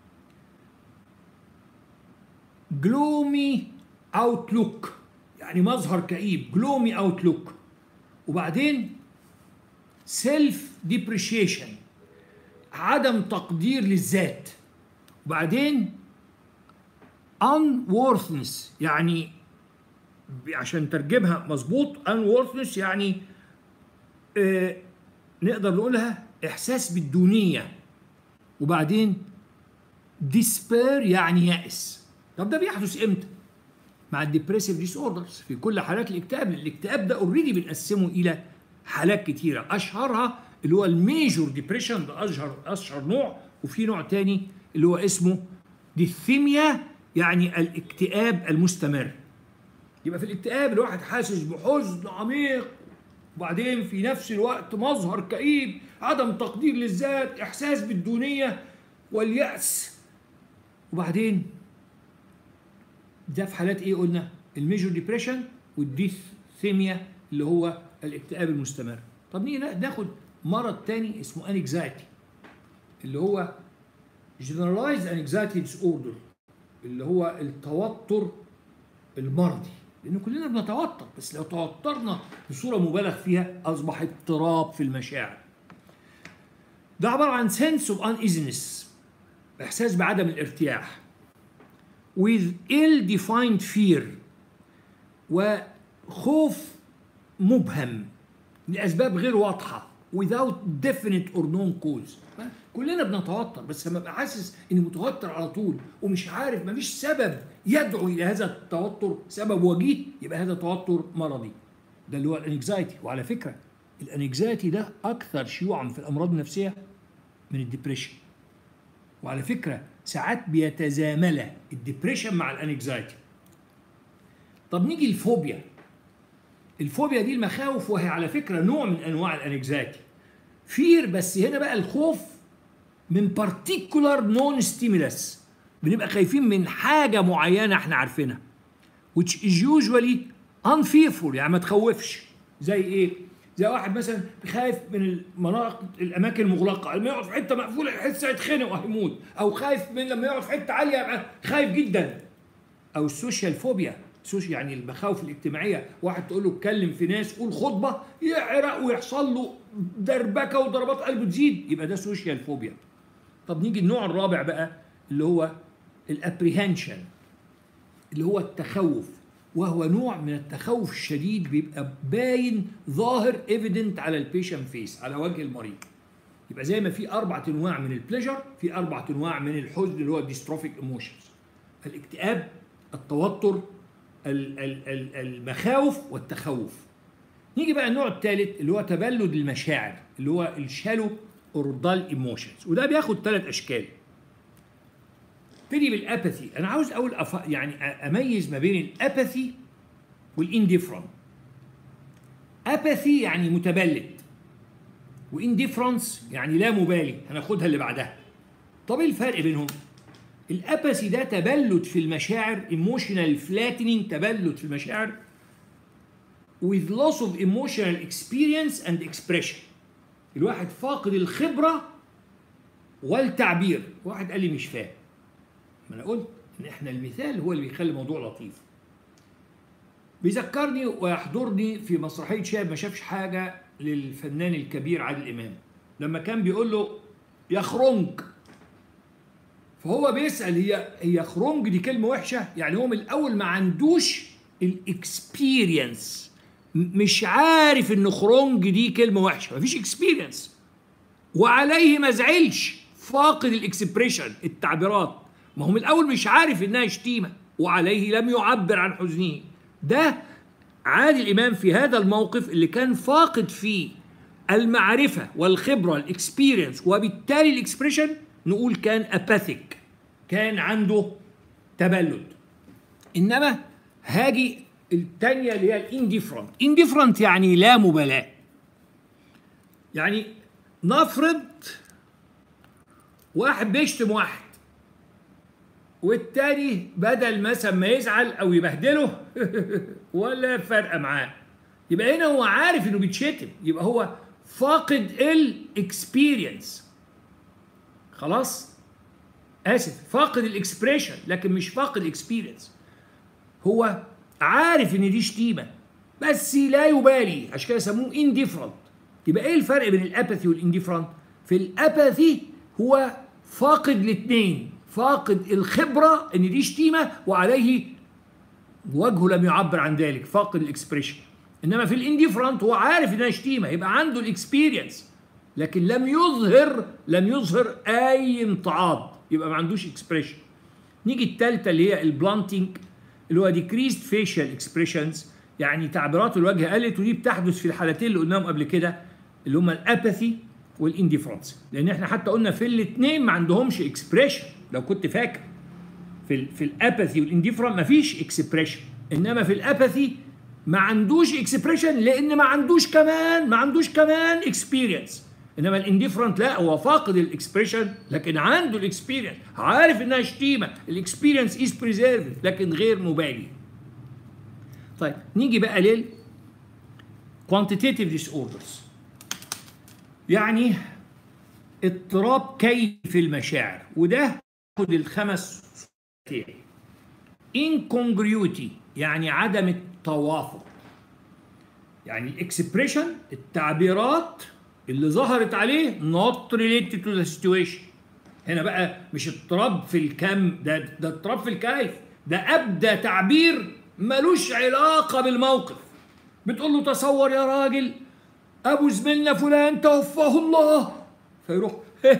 gloomy outlook يعني مظهر كئيب gloomy outlook وبعدين self depreciation عدم تقدير للذات وبعدين unworthiness يعني عشان ترجمها مظبوط unworthiness يعني آه نقدر نقولها احساس بالدونيه وبعدين ديسبير يعني يأس طب ده بيحدث امتى مع الديبريسيف ديس اوردرز في كل حالات الاكتئاب الاكتئاب ده اوريدي بنقسمه الى حالات كتيره اشهرها اللي هو الميجور ديبريشن ده اشهر اشهر نوع وفي نوع تاني اللي هو اسمه ديثيميا يعني الاكتئاب المستمر يبقى في الاكتئاب الواحد حاسس بحزن عميق وبعدين في نفس الوقت مظهر كئيب عدم تقدير للذات احساس بالدونيه والياس وبعدين ده في حالات ايه قلنا الميجور ديبريشن والديثيميا اللي هو الاكتئاب المستمر طب نيجي ناخد مرض تاني اسمه انكزايتي اللي هو generalized anxiety disorder اللي هو التوتر المرضي لان كلنا بنتوتر بس لو توترنا بصوره مبالغ فيها اصبح اضطراب في المشاعر ده عباره عن sense of uneasiness احساس بعدم الارتياح with ill defined fear وخوف مبهم لاسباب غير واضحه without definite or known cause كلنا بنتوتر بس لما ابقى حاسس اني متوتر على طول ومش عارف مفيش سبب يدعو الى هذا التوتر سبب وجيه يبقى هذا توتر مرضي ده اللي هو الانكزايتي وعلى فكره الانكزايتي ده اكثر شيوعا في الامراض النفسيه من الدبريشن وعلى فكره ساعات بيتزاملا الدبريشن مع الانكزايتي طب نيجي الفوبيا الفوبيا دي المخاوف وهي على فكره نوع من انواع الانكزايتي فير بس هنا بقى الخوف من بارتيكولار نون ستيمولس بنبقى خايفين من حاجه معينه احنا عارفينها which is usually unfearful يعني ما تخوفش زي ايه زي واحد مثلا خايف من المناطق الاماكن المغلقه لما يقعد في حته مقفوله يحس هيتخنق وهيموت او خايف من لما يقعد في حته عاليه يبقى خايف جدا او السوشيال فوبيا سوشي يعني المخاوف الاجتماعيه واحد تقول له اتكلم في ناس قول خطبه يعرق ويحصل له دربكه وضربات قلبه تزيد يبقى ده سوشيال فوبيا طب نيجي النوع الرابع بقى اللي هو الابريهنشن اللي هو التخوف وهو نوع من التخوف الشديد بيبقى باين ظاهر ايفيدنت على البيشن فيس على وجه المريض يبقى زي ما في اربع انواع من البليجر في اربع انواع من الحزن اللي هو الديستروفيك ايموشنز الاكتئاب التوتر ال- ال- ال- المخاوف والتخوف نيجي بقى النوع الثالث اللي هو تبلد المشاعر اللي هو الشالو اوردال ايموشنز وده بياخد ثلاث اشكال ابتدي بالاباثي انا عاوز اقول أف... يعني أ- اميز ما بين الاباثي والانديفرنت اباثي يعني متبلد وانديفرنس يعني لا مبالي هناخدها اللي بعدها طب ايه الفرق بينهم الاباثي ده تبلد في المشاعر ايموشنال فلاتنينج تبلد في المشاعر with loss of emotional experience and expression الواحد فاقد الخبرة والتعبير واحد قال لي مش فاهم ما انا قلت ان احنا المثال هو اللي بيخلي الموضوع لطيف بيذكرني ويحضرني في مسرحية شاب ما شافش حاجة للفنان الكبير عادل إمام لما كان بيقول له يا خرنج فهو بيسأل هي هي خرنج دي كلمة وحشة يعني هو من الأول ما عندوش الاكسبيرينس مش عارف ان خرنج دي كلمة وحشة مفيش اكسبيرينس وعليه ما زعلش فاقد الاكسبريشن التعبيرات ما هو من الاول مش عارف انها شتيمه وعليه لم يعبر عن حزنه ده عادل امام في هذا الموقف اللي كان فاقد فيه المعرفه والخبره الاكسبيرينس وبالتالي الاكسبريشن نقول كان اباثيك كان عنده تبلد انما هاجي الثانيه اللي هي الانديفرنت انديفرنت يعني لا مبالاه يعني نفرض واحد بيشتم واحد والتاني بدل مثلا ما يزعل او يبهدله ولا فارقه معاه يبقى هنا هو عارف انه بيتشتم يبقى هو فاقد الاكسبيرينس خلاص اسف فاقد الاكسبريشن لكن مش فاقد الاكسبيرينس هو عارف ان دي شتيمه بس لا يبالي عشان كده يسموه انديفرنت يبقى ايه الفرق بين الاباثي والانديفرنت في الاباثي هو فاقد الاثنين فاقد الخبره ان دي شتيمه وعليه وجهه لم يعبر عن ذلك فاقد الاكسبريشن انما في الانديفرنت هو عارف انها شتيمه يبقى عنده الاكسبيرينس لكن لم يظهر لم يظهر اي امتعاض يبقى ما عندوش اكسبريشن نيجي الثالثه اللي هي البلانتنج اللي هو decreased facial expressions يعني تعبيرات الوجه قلت ودي بتحدث في الحالتين اللي قلناهم قبل كده اللي هما الاباثي والانديفرنس لان احنا حتى قلنا في الاثنين ما عندهمش اكسبريشن لو كنت فاكر في ال في الاباثي والانديفرنس ما فيش اكسبريشن انما في الاباثي ما عندوش اكسبريشن لان ما عندوش كمان ما عندوش كمان اكسبيرينس انما الانديفرنت لا هو فاقد الاكسبريشن لكن عنده الاكسبيرينس عارف انها شتيمه الاكسبيرينس از بريزيرفد لكن غير مبالي طيب نيجي بقى لل quantitative disorders يعني اضطراب كيف المشاعر وده خد الخمس صورتين incongruity يعني عدم التوافق يعني الاكسبريشن التعبيرات اللي ظهرت عليه not related to the situation هنا بقى مش اضطراب في الكم ده ده اضطراب في الكيف ده ابدى تعبير ملوش علاقه بالموقف بتقول له تصور يا راجل ابو زميلنا فلان توفاه الله فيروح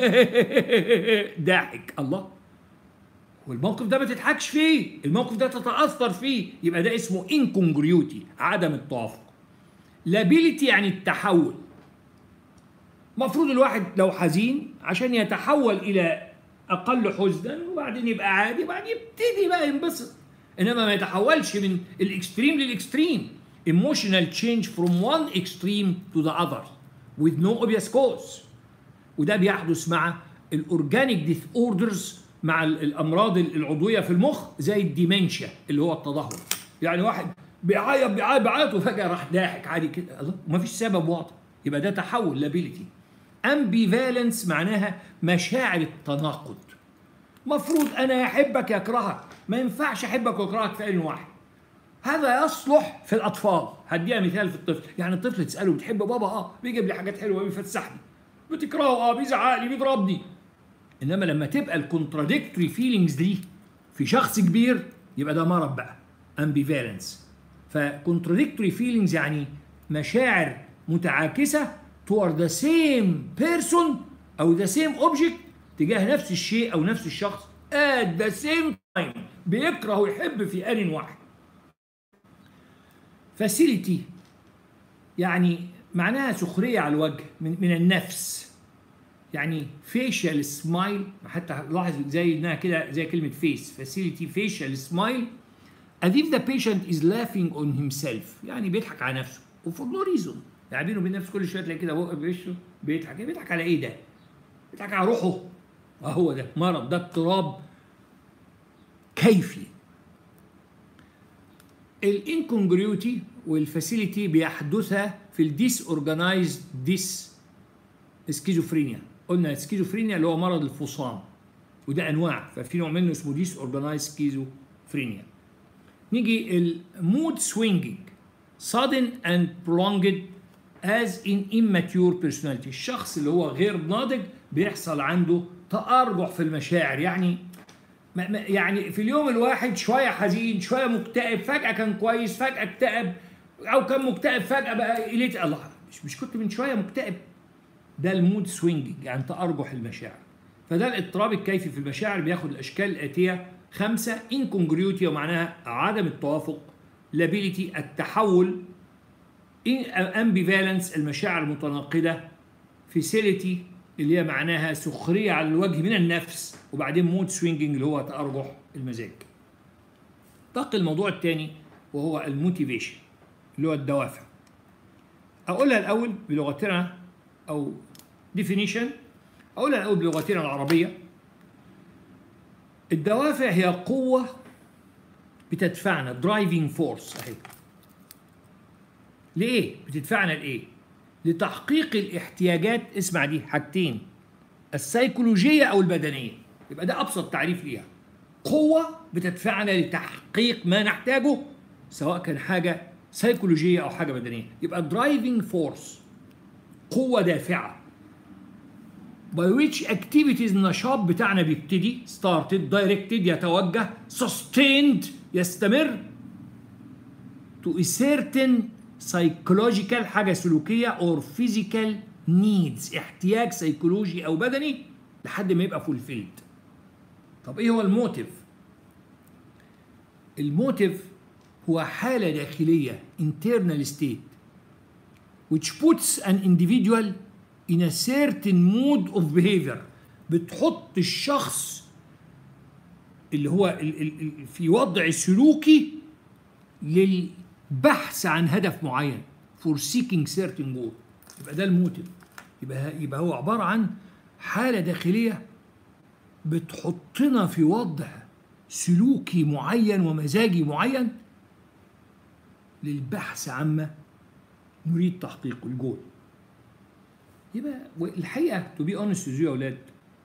ضاحك الله والموقف ده ما تضحكش فيه الموقف ده تتاثر فيه يبقى ده اسمه انكونجريوتي عدم التوافق لابيليتي يعني التحول مفروض الواحد لو حزين عشان يتحول الى اقل حزنا وبعدين يبقى عادي وبعدين يبتدي بقى ينبسط انما ما يتحولش من الاكستريم للاكستريم emotional change from one extreme to the other with no obvious cause وده بيحدث مع الاورجانيك ديث اوردرز مع الامراض العضويه في المخ زي الديمنشيا اللي هو التدهور يعني واحد بيعيط بيعيط بيعيط وفجاه راح ضاحك عادي كده الله ومفيش سبب واضح يبقى ده تحول لابيليتي امبيفالنس معناها مشاعر التناقض مفروض انا احبك يكرهك ما ينفعش احبك واكرهك في عين واحد هذا يصلح في الاطفال هديها مثال في الطفل يعني الطفل تساله بتحب بابا اه بيجيب لي حاجات حلوه بيفسحني بتكرهه اه بيزعق لي بيضربني انما لما تبقى الكونتراديكتوري فيلينجز دي في شخص كبير يبقى ده مرض بقى امبيفالنس فكونتراديكتوري فيلينجز يعني مشاعر متعاكسه toward the same person او the same object تجاه نفس الشيء او نفس الشخص at the same time بيكره ويحب في آن واحد facility يعني معناها سخرية على الوجه من, من النفس يعني facial smile حتى لاحظ زي انها كده زي كلمة face facility facial smile as if the patient is laughing on himself يعني بيضحك على نفسه وفور نو ريزون يعني بينه وبين نفسه كل شويه تلاقي كده بقى بوشه بيضحك بيضحك على ايه ده؟ بيضحك على روحه هو ده مرض ده اضطراب كيفي الانكونجريوتي والفاسيليتي بيحدثها في الديس اورجانيزد ديس سكيزوفرينيا قلنا السكيزوفرينيا اللي هو مرض الفصام وده انواع ففي نوع منه اسمه ديس اورجانيزد سكيزوفرينيا نيجي المود سوينجينج sudden and prolonged as in immature personality الشخص اللي هو غير ناضج بيحصل عنده تأرجح في المشاعر يعني ما ما يعني في اليوم الواحد شويه حزين شويه مكتئب فجاه كان كويس فجاه اكتئب او كان مكتئب فجاه بقى قلت الله مش مش كنت من شويه مكتئب ده المود سوينجنج يعني تأرجح المشاعر فده الاضطراب الكيفي في المشاعر بياخد الاشكال الاتيه خمسه انكونجريوتي ومعناها عدم التوافق لابيليتي التحول امبيفالنس المشاعر المتناقضه فيسيليتي اللي هي معناها سخريه على الوجه من النفس وبعدين مود سوينجنج اللي هو تأرجح المزاج طاق الموضوع الثاني وهو الموتيفيشن اللي هو الدوافع اقولها الاول بلغتنا او ديفينيشن اقولها الاول بلغتنا العربيه الدوافع هي قوه بتدفعنا درايفنج فورس اهي ليه بتدفعنا لايه لتحقيق الاحتياجات اسمع دي حاجتين السيكولوجيه او البدنيه يبقى ده ابسط تعريف ليها قوه بتدفعنا لتحقيق ما نحتاجه سواء كان حاجه سيكولوجيه او حاجه بدنيه يبقى درايفنج فورس قوه دافعه by which activities النشاط بتاعنا بيبتدي started directed يتوجه sustained يستمر to a certain psychological حاجة سلوكية or physical needs احتياج سيكولوجي أو بدني لحد ما يبقى fulfilled طب إيه هو الموتيف؟ الموتيف هو حالة داخلية internal state which puts an individual in a certain mood of behavior بتحط الشخص اللي هو ال ال في وضع سلوكي للبحث عن هدف معين for seeking certain goal يبقى ده الموتيف يبقى يبقى هو عبارة عن حالة داخلية بتحطنا في وضع سلوكي معين ومزاجي معين للبحث عما نريد تحقيقه الجول يبقى الحقيقه تو بي اونست يا اولاد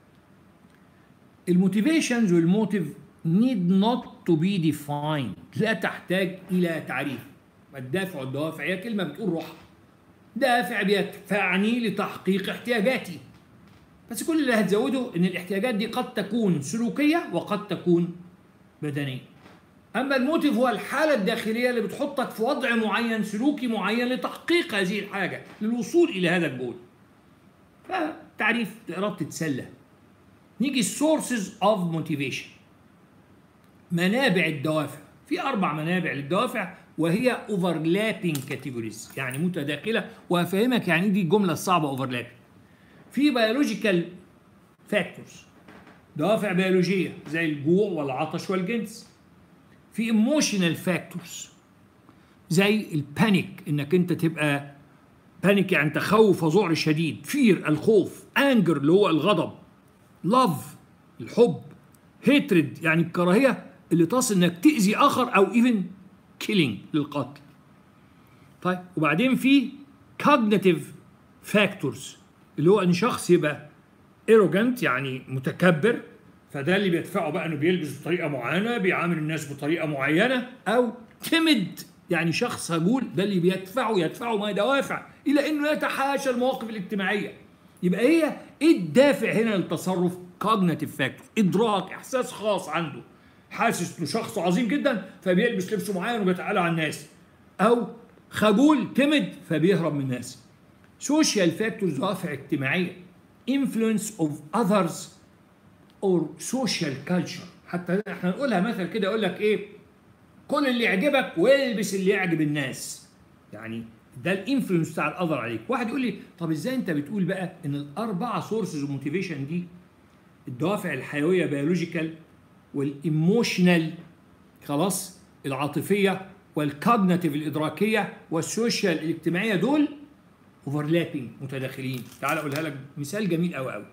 الموتيفيشنز والموتيف need not to be defined لا تحتاج الى تعريف الدافع والدوافع هي كلمه بتقول روح دافع بيدفعني لتحقيق احتياجاتي بس كل اللي هتزوده ان الاحتياجات دي قد تكون سلوكيه وقد تكون بدنيه اما الموتيف هو الحاله الداخليه اللي بتحطك في وضع معين سلوكي معين لتحقيق هذه الحاجه للوصول الى هذا الجول فتعريف تقرا تتسلى نيجي السورسز اوف موتيفيشن منابع الدوافع في اربع منابع للدوافع وهي اوفرلابنج كاتيجوريز يعني متداخله وهفهمك يعني دي الجمله الصعبه اوفرلابنج في بيولوجيكال فاكتورز دوافع بيولوجيه زي الجوع والعطش والجنس في ايموشنال فاكتورز زي البانيك انك انت تبقى بانيك يعني تخوف وذعر شديد فير الخوف انجر اللي هو الغضب لاف الحب هيترد يعني الكراهيه اللي تصل انك تاذي اخر او ايفن كيلينج للقتل طيب وبعدين في كوجنيتيف فاكتورز اللي هو ان شخص يبقى ايروجنت يعني متكبر فده اللي بيدفعه بقى انه بيلبس بطريقه معينه بيعامل الناس بطريقه معينه او تمد يعني شخص هجول ده اللي بيدفعه يدفعه ما دوافع الى انه يتحاشى المواقف الاجتماعيه يبقى هي ايه الدافع هنا للتصرف كوجنيتيف فاكتور ادراك احساس خاص عنده حاسس انه شخص عظيم جدا فبيلبس لبس معين وبيتعالى على الناس او خجول تمد فبيهرب من الناس سوشيال فاكتورز دوافع اجتماعيه influence of others or social culture حتى احنا نقولها مثل كده يقول لك ايه كل اللي يعجبك والبس اللي يعجب الناس يعني ده الانفلونس بتاع الاذر عليك واحد يقول لي طب ازاي انت بتقول بقى ان الاربعه سورسز اوف موتيفيشن دي الدوافع الحيويه بيولوجيكال والايموشنال خلاص العاطفيه والكوجنيتيف الادراكيه والسوشيال الاجتماعيه دول اوفرلابنج متداخلين تعال اقولها لك مثال جميل قوي قوي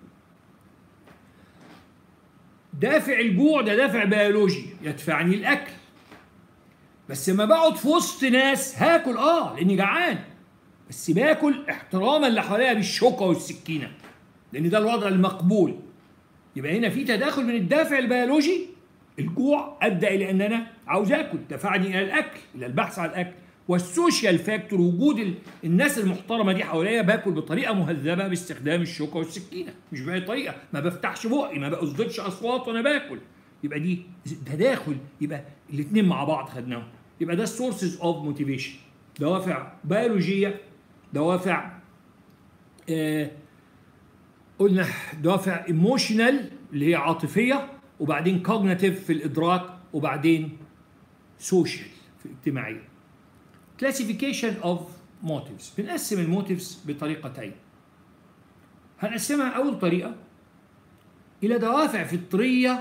دافع الجوع ده دافع بيولوجي يدفعني الاكل بس لما بقعد في وسط ناس هاكل اه لاني جعان بس باكل احتراما اللي حواليا بالشوكه والسكينه لان ده الوضع المقبول يبقى هنا في تداخل من الدافع البيولوجي الجوع ادى الى ان انا عاوز اكل دفعني الى الاكل الى البحث عن الاكل والسوشيال فاكتور وجود ال- الناس المحترمه دي حواليا باكل بطريقه مهذبه باستخدام الشوكه والسكينه مش باي طريقه ما بفتحش بقي ما بصدرش اصوات وانا باكل يبقى دي تداخل يبقى الاثنين مع بعض خدناهم يبقى ده السورسز اوف موتيفيشن دوافع بيولوجيه دوافع آه قلنا دوافع ايموشنال اللي هي عاطفيه وبعدين كوجنيتيف في الادراك وبعدين سوشيال في الاجتماعيه classification of motives بنقسم الموتيفز بطريقتين هنقسمها أول طريقة إلى دوافع فطرية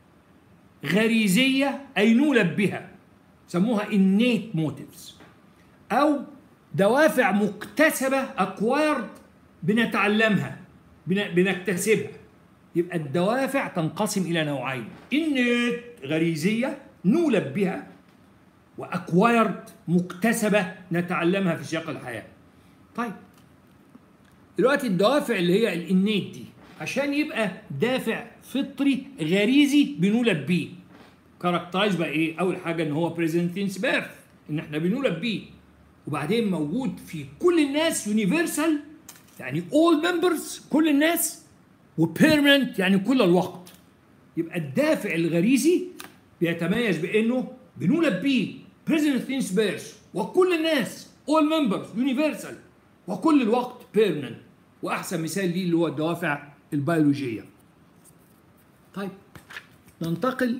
غريزية أي نولد بها سموها innate motives أو دوافع مكتسبة acquired بنتعلمها بن- بنكتسبها يبقى الدوافع تنقسم إلى نوعين innate غريزية نولد بها واكوايرد مكتسبه نتعلمها في سياق الحياه. طيب دلوقتي الدوافع اللي هي الانيت دي عشان يبقى دافع فطري غريزي بنولد بيه. كاركترايز بقى ايه؟ اول حاجه ان هو بريزنت سينس بيرث ان احنا بنولد بيه. وبعدين موجود في كل الناس يونيفرسال يعني اول ممبرز كل الناس وبيرمننت يعني كل الوقت. يبقى الدافع الغريزي بيتميز بانه بنولد بيه بريزنت ثينس بيرس وكل الناس اول ممبرز يونيفرسال وكل الوقت بيرمننت واحسن مثال ليه اللي هو الدوافع البيولوجيه طيب ننتقل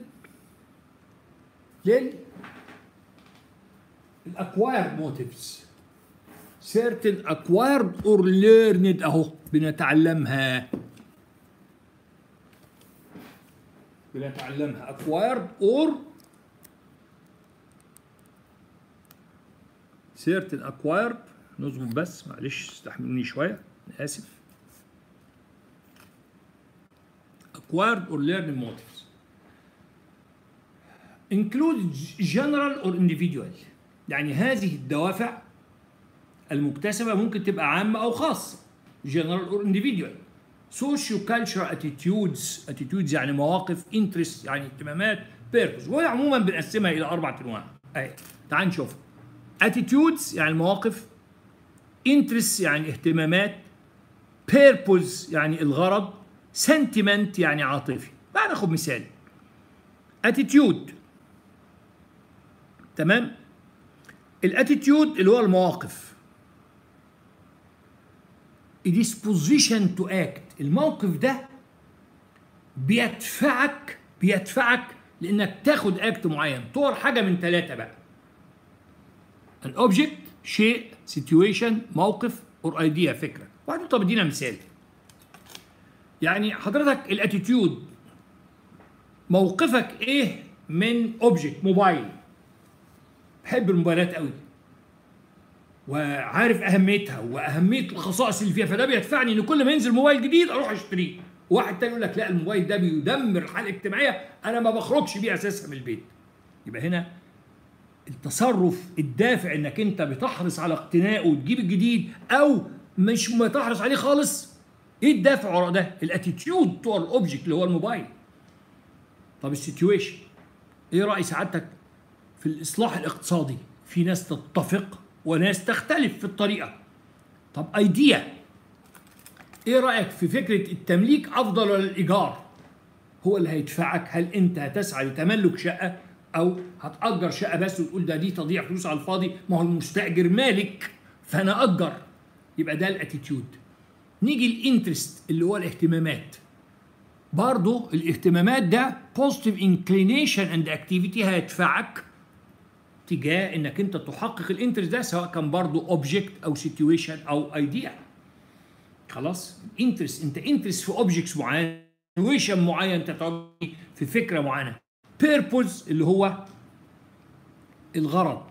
لل الاكوايرد موتيفز certain acquired or learned اهو بنتعلمها بنتعلمها acquired or certain acquired نظبط بس معلش استحملوني شوية أنا آسف acquired or learned motives include general or individual يعني هذه الدوافع المكتسبة ممكن تبقى عامة أو خاصة general or individual socio cultural attitudes attitudes يعني مواقف interest يعني اهتمامات purpose وهي عموما بنقسمها إلى أربع أنواع أهي تعال نشوفها attitudes يعني مواقف interest يعني اهتمامات purpose يعني الغرض sentiment يعني عاطفي تعال ناخد مثال attitude تمام الاتيتيود اللي هو المواقف disposition to act الموقف ده بيدفعك بيدفعك لانك تاخد اكت معين طور حاجه من ثلاثه بقى الاوبجكت شيء سيتويشن موقف اور ايديا فكره وبعدين طب ادينا مثال يعني حضرتك الاتيتيود موقفك ايه من اوبجكت موبايل بحب الموبايلات قوي وعارف اهميتها واهميه الخصائص اللي فيها فده بيدفعني ان كل ما ينزل موبايل جديد اروح اشتريه واحد تاني يقول لك لا الموبايل ده بيدمر الحاله الاجتماعيه انا ما بخرجش بيه اساسا من البيت يبقى هنا التصرف الدافع انك انت بتحرص على اقتنائه وتجيب الجديد او مش ما تحرص عليه خالص ايه الدافع ورا ده الاتيتيود بتوع الاوبجكت اللي هو الموبايل طب السيتويشن ايه راي سعادتك في الاصلاح الاقتصادي في ناس تتفق وناس تختلف في الطريقه طب ايديا ايه رايك في فكره التمليك افضل ولا الايجار هو اللي هيدفعك هل انت هتسعى لتملك شقه او هتاجر شقه بس وتقول ده دي تضيع فلوس على الفاضي ما هو المستاجر مالك فانا اجر يبقى ده الاتيتيود نيجي الانترست اللي هو الاهتمامات برضه الاهتمامات ده positive inclination and activity هيدفعك تجاه انك انت تحقق الانترست ده سواء كان برضه اوبجكت او سيتويشن او ايديا خلاص انترست انت انترست في اوبجكتس معين سيتويشن معين انت في فكره معينه بيربوز اللي هو الغرض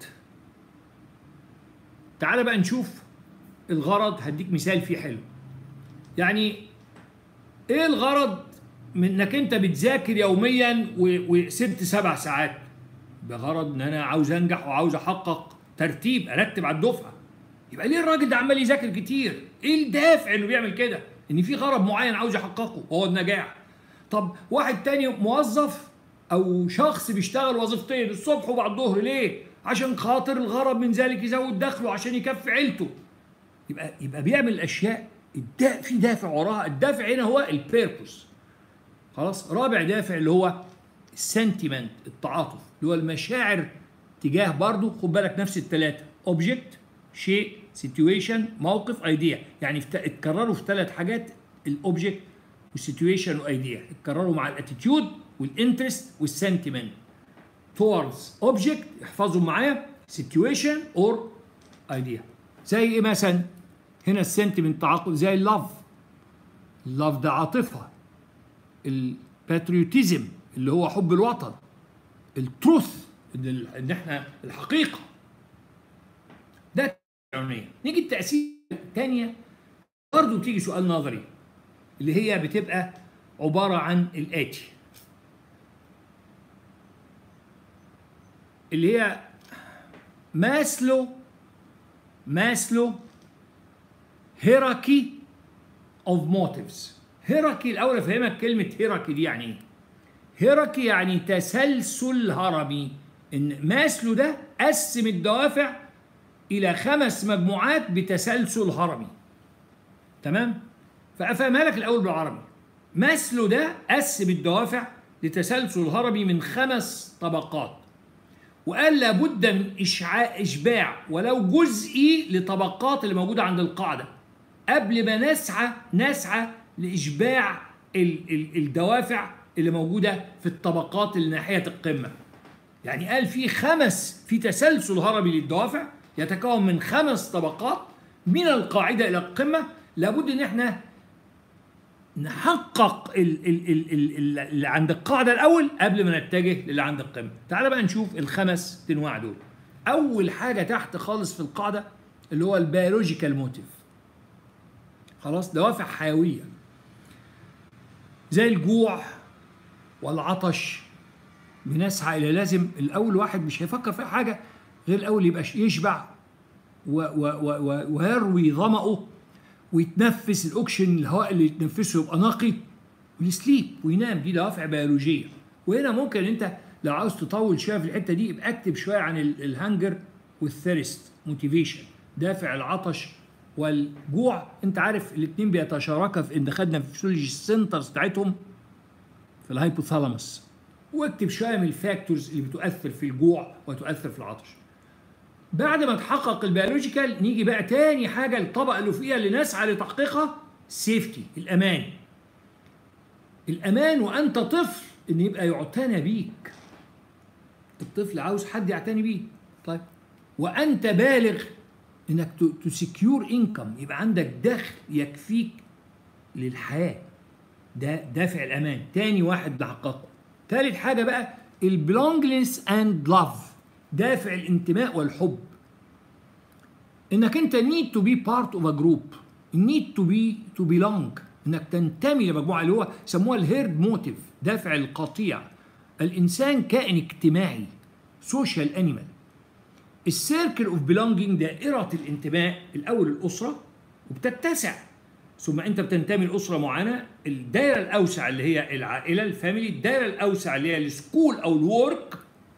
تعال بقى نشوف الغرض هديك مثال فيه حلو يعني ايه الغرض من انك انت بتذاكر يوميا وست سبع ساعات بغرض ان انا عاوز انجح وعاوز احقق ترتيب ارتب على الدفعه يبقى ليه الراجل ده عمال يذاكر كتير ايه الدافع انه بيعمل كده ان في غرض معين عاوز يحققه وهو النجاح طب واحد تاني موظف او شخص بيشتغل وظيفتين الصبح وبعد الظهر ليه عشان خاطر الغرض من ذلك يزود دخله عشان يكفي عيلته يبقى يبقى بيعمل الاشياء الدا في دافع وراها الدافع هنا هو البيربوس خلاص رابع دافع اللي هو السنتيمنت التعاطف اللي هو المشاعر تجاه برضه خد بالك نفس الثلاثه اوبجكت شيء سيتويشن موقف ايديا يعني اتكرروا في ثلاث حاجات الاوبجكت والسيتويشن وايديا اتكرروا مع الاتيتيود والانترست والسنتيمنت towards object احفظوا معايا situation or idea زي ايه مثلا هنا السنتيمنت تعاقب زي اللاف اللاف ده عاطفه الباتريوتيزم اللي هو حب الوطن التروث ان احنا الحقيقه ده التعاونيه نيجي التاثير الثانيه برضه بتيجي سؤال نظري اللي هي بتبقى عباره عن الاتي اللي هي ماسلو ماسلو هيراكي اوف موتيفز هيراكي الاول افهمك كلمه هيراكي دي يعني ايه هيراكي يعني تسلسل هرمي ان ماسلو ده قسم الدوافع الى خمس مجموعات بتسلسل هرمي تمام فافهمها لك الاول بالعربي ماسلو ده قسم الدوافع لتسلسل هرمي من خمس طبقات وقال لابد من إشعاع إشباع ولو جزئي لطبقات اللي موجودة عند القاعدة قبل ما نسعى نسعى لإشباع ال ال الدوافع اللي موجودة في الطبقات اللي ناحية القمة يعني قال في خمس في تسلسل هرمي للدوافع يتكون من خمس طبقات من القاعدة إلى القمة لابد إن احنا نحقق ال ال ال ال اللي عند القاعدة الأول قبل ما نتجه للي عند القمة تعال بقى نشوف الخمس أنواع دول أول حاجة تحت خالص في القاعدة اللي هو البيولوجيكال موتيف خلاص دوافع حيوية زي الجوع والعطش بنسعى إلى لازم الأول واحد مش هيفكر في حاجة غير الأول يبقى يشبع ويروي ظمأه ويتنفس الاكسجين الهواء اللي يتنفسه يبقى نقي ويسليب وينام دي دوافع بيولوجيه وهنا ممكن انت لو عاوز تطول شويه في الحته دي يبقى اكتب شويه عن الهانجر والثيرست موتيفيشن دافع العطش والجوع انت عارف الاثنين بيتشاركا في ان دخلنا في فيسيولوجي السنترز بتاعتهم في الهايبوثالاموس واكتب شويه من الفاكتورز اللي بتؤثر في الجوع وتؤثر في العطش بعد ما تحقق البيولوجيكال نيجي بقى تاني حاجه الطبقه اللي فوقيها اللي نسعى لتحقيقها سيفتي الامان الامان وانت طفل ان يبقى يعتنى بيك الطفل عاوز حد يعتني بيه طيب وانت بالغ انك تسكيور انكم يبقى عندك دخل يكفيك للحياه ده دافع الامان تاني واحد تحققه ثالث حاجه بقى البلونجلنس اند لاف دافع الانتماء والحب انك انت need to be part of a group need to be to belong انك تنتمي لمجموعه اللي هو سموها الهيرد موتيف دافع القطيع الانسان كائن اجتماعي سوشيال انيمال السيركل اوف بيلونجينج دائره الانتماء الاول الاسره وبتتسع ثم انت بتنتمي لاسره معينه الدائره الاوسع اللي هي العائله الفاميلي الدائره الاوسع اللي هي السكول او الورك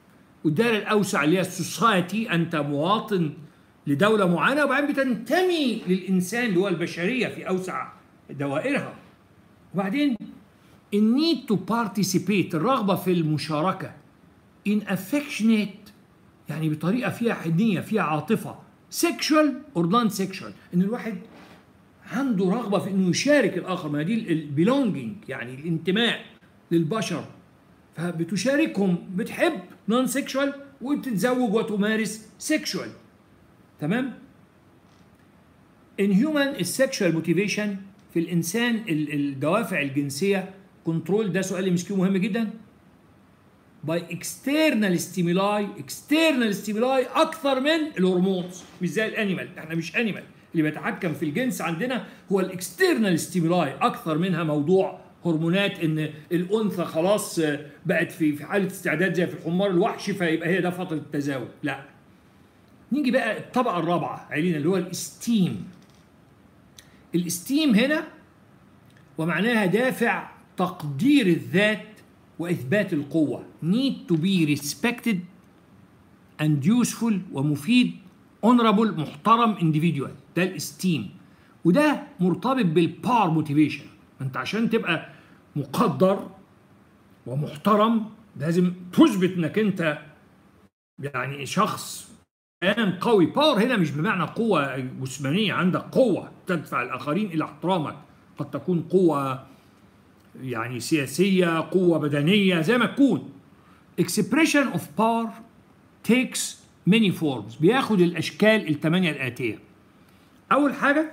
والدائره الاوسع اللي هي السوسايتي انت مواطن لدوله معينه وبعدين بتنتمي للانسان اللي هو البشريه في اوسع دوائرها وبعدين النيد تو بارتيسيبيت الرغبه في المشاركه in affectionate يعني بطريقه فيها حنيه فيها عاطفه sexual or non sexual ان الواحد عنده رغبه في انه يشارك الاخر ما دي البيلونجينج يعني الانتماء للبشر فبتشاركهم بتحب نون سيكشوال وبتتزوج وتمارس سيكشوال تمام in human السكشوال موتيفيشن في الانسان الدوافع الجنسيه كنترول ده سؤال ام مهم جدا باي external stimuli external stimuli اكثر من الهرمونز مش زي الانيمال احنا مش انيمال اللي بيتحكم في الجنس عندنا هو الاكسترنال ستيمولاي اكثر منها موضوع هرمونات ان الانثى خلاص بقت في في حاله استعداد زي في الحمار الوحشي فيبقى هي ده فتره التزاوج لا نيجي بقى الطبقه الرابعه علينا اللي هو الاستيم الاستيم هنا ومعناها دافع تقدير الذات واثبات القوه need to be respected and useful ومفيد honorable محترم individual ده الاستيم وده مرتبط بالبار موتيفيشن انت عشان تبقى مقدر ومحترم لازم تثبت انك انت يعني شخص كيان قوي باور هنا مش بمعنى قوة جسمانية عندك قوة تدفع الآخرين إلى احترامك قد تكون قوة يعني سياسية قوة بدنية زي ما تكون expression of power takes many forms بياخد الأشكال الثمانية الآتية أول حاجة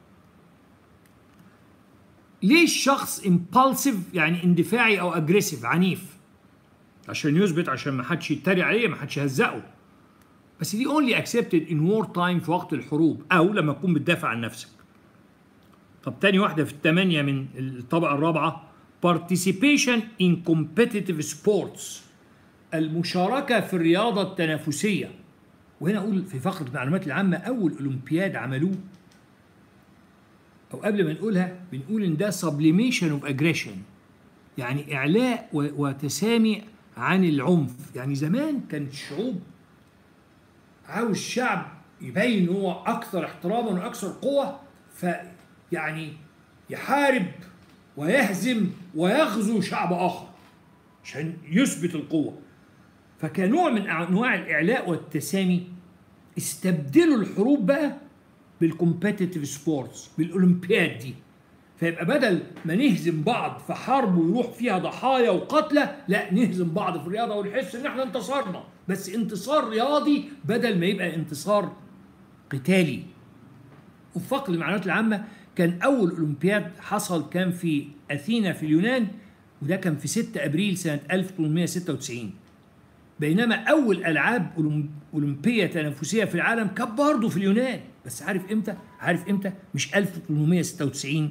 ليه الشخص impulsive يعني اندفاعي أو aggressive عنيف عشان يثبت عشان ما حدش يتريق عليه ما حدش يهزقه بس دي only accepted in war time في وقت الحروب أو لما تكون بتدافع عن نفسك طب تاني واحدة في الثمانية من الطبقة الرابعة participation in competitive sports المشاركة في الرياضة التنافسية وهنا أقول في فقرة المعلومات العامة أول أولمبياد عملوه أو قبل ما نقولها بنقول إن ده sublimation of aggression يعني إعلاء وتسامي عن العنف يعني زمان كانت الشعوب عاوز شعب يبين هو أكثر احتراما وأكثر قوة فيعني يحارب ويهزم ويغزو شعب آخر عشان يثبت القوة فكنوع من أنواع الإعلاء والتسامي استبدلوا الحروب بقى بالكومبيتيتيف سبورتس بالأولمبياد دي فيبقى بدل ما نهزم بعض في حرب ويروح فيها ضحايا وقتلى لا نهزم بعض في الرياضة ونحس إن احنا انتصرنا بس انتصار رياضي بدل ما يبقى انتصار قتالي وفي فقر المعلومات العامة كان أول أولمبياد حصل كان في أثينا في اليونان وده كان في 6 أبريل سنة 1896 بينما أول ألعاب أولمبية تنافسية في العالم كانت برضه في اليونان بس عارف إمتى؟ عارف إمتى؟ مش 1896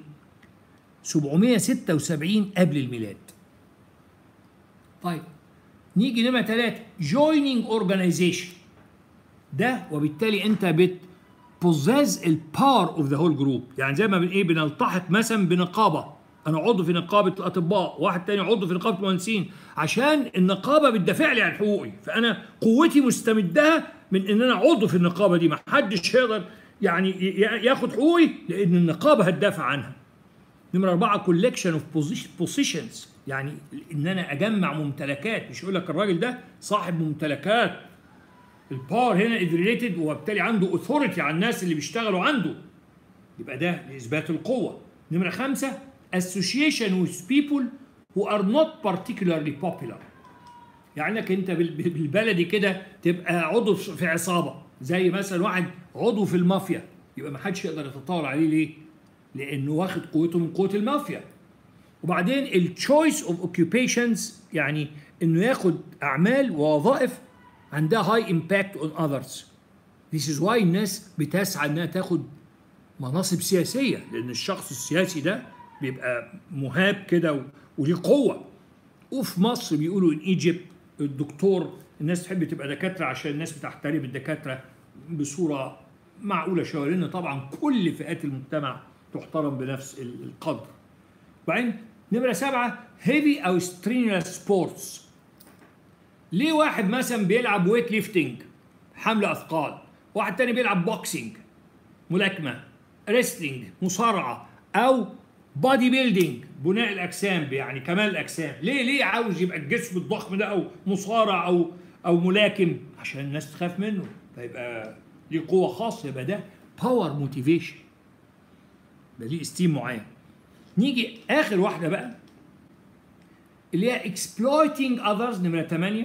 776 قبل الميلاد طيب نيجي نمرة ثلاثة joining organization ده وبالتالي أنت بت possess الباور اوف ذا هول جروب يعني زي ما بن ايه بنلتحق مثلا بنقابه انا عضو في نقابه الاطباء واحد تاني عضو في نقابه المهندسين عشان النقابه بتدافع لي عن حقوقي فانا قوتي مستمدها من ان انا عضو في النقابه دي ما حدش يقدر يعني ياخد حقوقي لان النقابه هتدافع عنها نمرة أربعة كولكشن اوف بوزيشنز يعني إن أنا أجمع ممتلكات مش يقول لك الراجل ده صاحب ممتلكات الباور هنا از ريليتد وبالتالي عنده اوثوريتي على الناس اللي بيشتغلوا عنده يبقى ده لاثبات القوه نمره خمسه association with people who are not particularly popular يعني انك انت بالبلدي كده تبقى عضو في عصابه زي مثلا واحد عضو في المافيا يبقى ما حدش يقدر يتطاول عليه ليه؟ لانه واخد قوته من قوه المافيا وبعدين التشويس اوف اوكيوبيشنز يعني انه ياخد اعمال ووظائف عندها هاي امباكت اون اذرز This is why الناس بتسعى انها تاخد مناصب سياسيه لان الشخص السياسي ده بيبقى مهاب كده وليه قوه وفي مصر بيقولوا ان ايجيبت الدكتور الناس تحب تبقى دكاتره عشان الناس بتحترم الدكاتره بصوره معقوله شويه لان طبعا كل فئات المجتمع تحترم بنفس القدر. وبعدين نمره سبعه هيفي او سترينوس سبورتس ليه واحد مثلا بيلعب ويت ليفتنج حمل اثقال واحد تاني بيلعب بوكسينج ملاكمه ريسلينج مصارعه او بادي بيلدينج بناء الاجسام يعني كمال الاجسام ليه ليه عاوز يبقى الجسم الضخم ده او مصارع او او ملاكم عشان الناس تخاف منه فيبقى ليه قوه خاصه يبقى ده باور موتيفيشن يبقى ليه استيم معين نيجي اخر واحده بقى اللي هي exploiting others نمره 8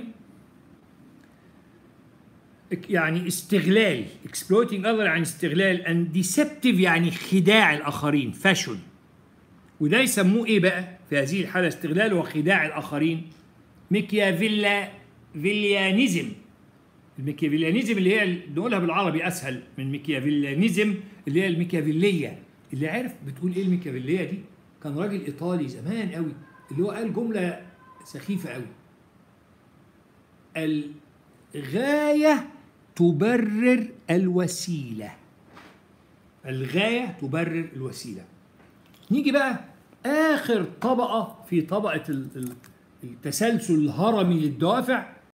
يعني استغلال exploiting other يعني استغلال and deceptive يعني خداع الاخرين فاشن وده يسموه ايه بقى في هذه الحاله استغلال وخداع الاخرين ميكيافيلا فيليانيزم الميكيافيليانيزم اللي هي نقولها بالعربي اسهل من ميكيافيليانيزم اللي هي الميكيافيليه اللي عرف بتقول ايه الميكيافيليه دي كان راجل ايطالي زمان قوي اللي هو قال جمله سخيفه قوي الغايه تبرر الوسيله الغايه تبرر الوسيله نيجي بقى اخر طبقه في طبقه ال- ال- التسلسل الهرمي للدوافع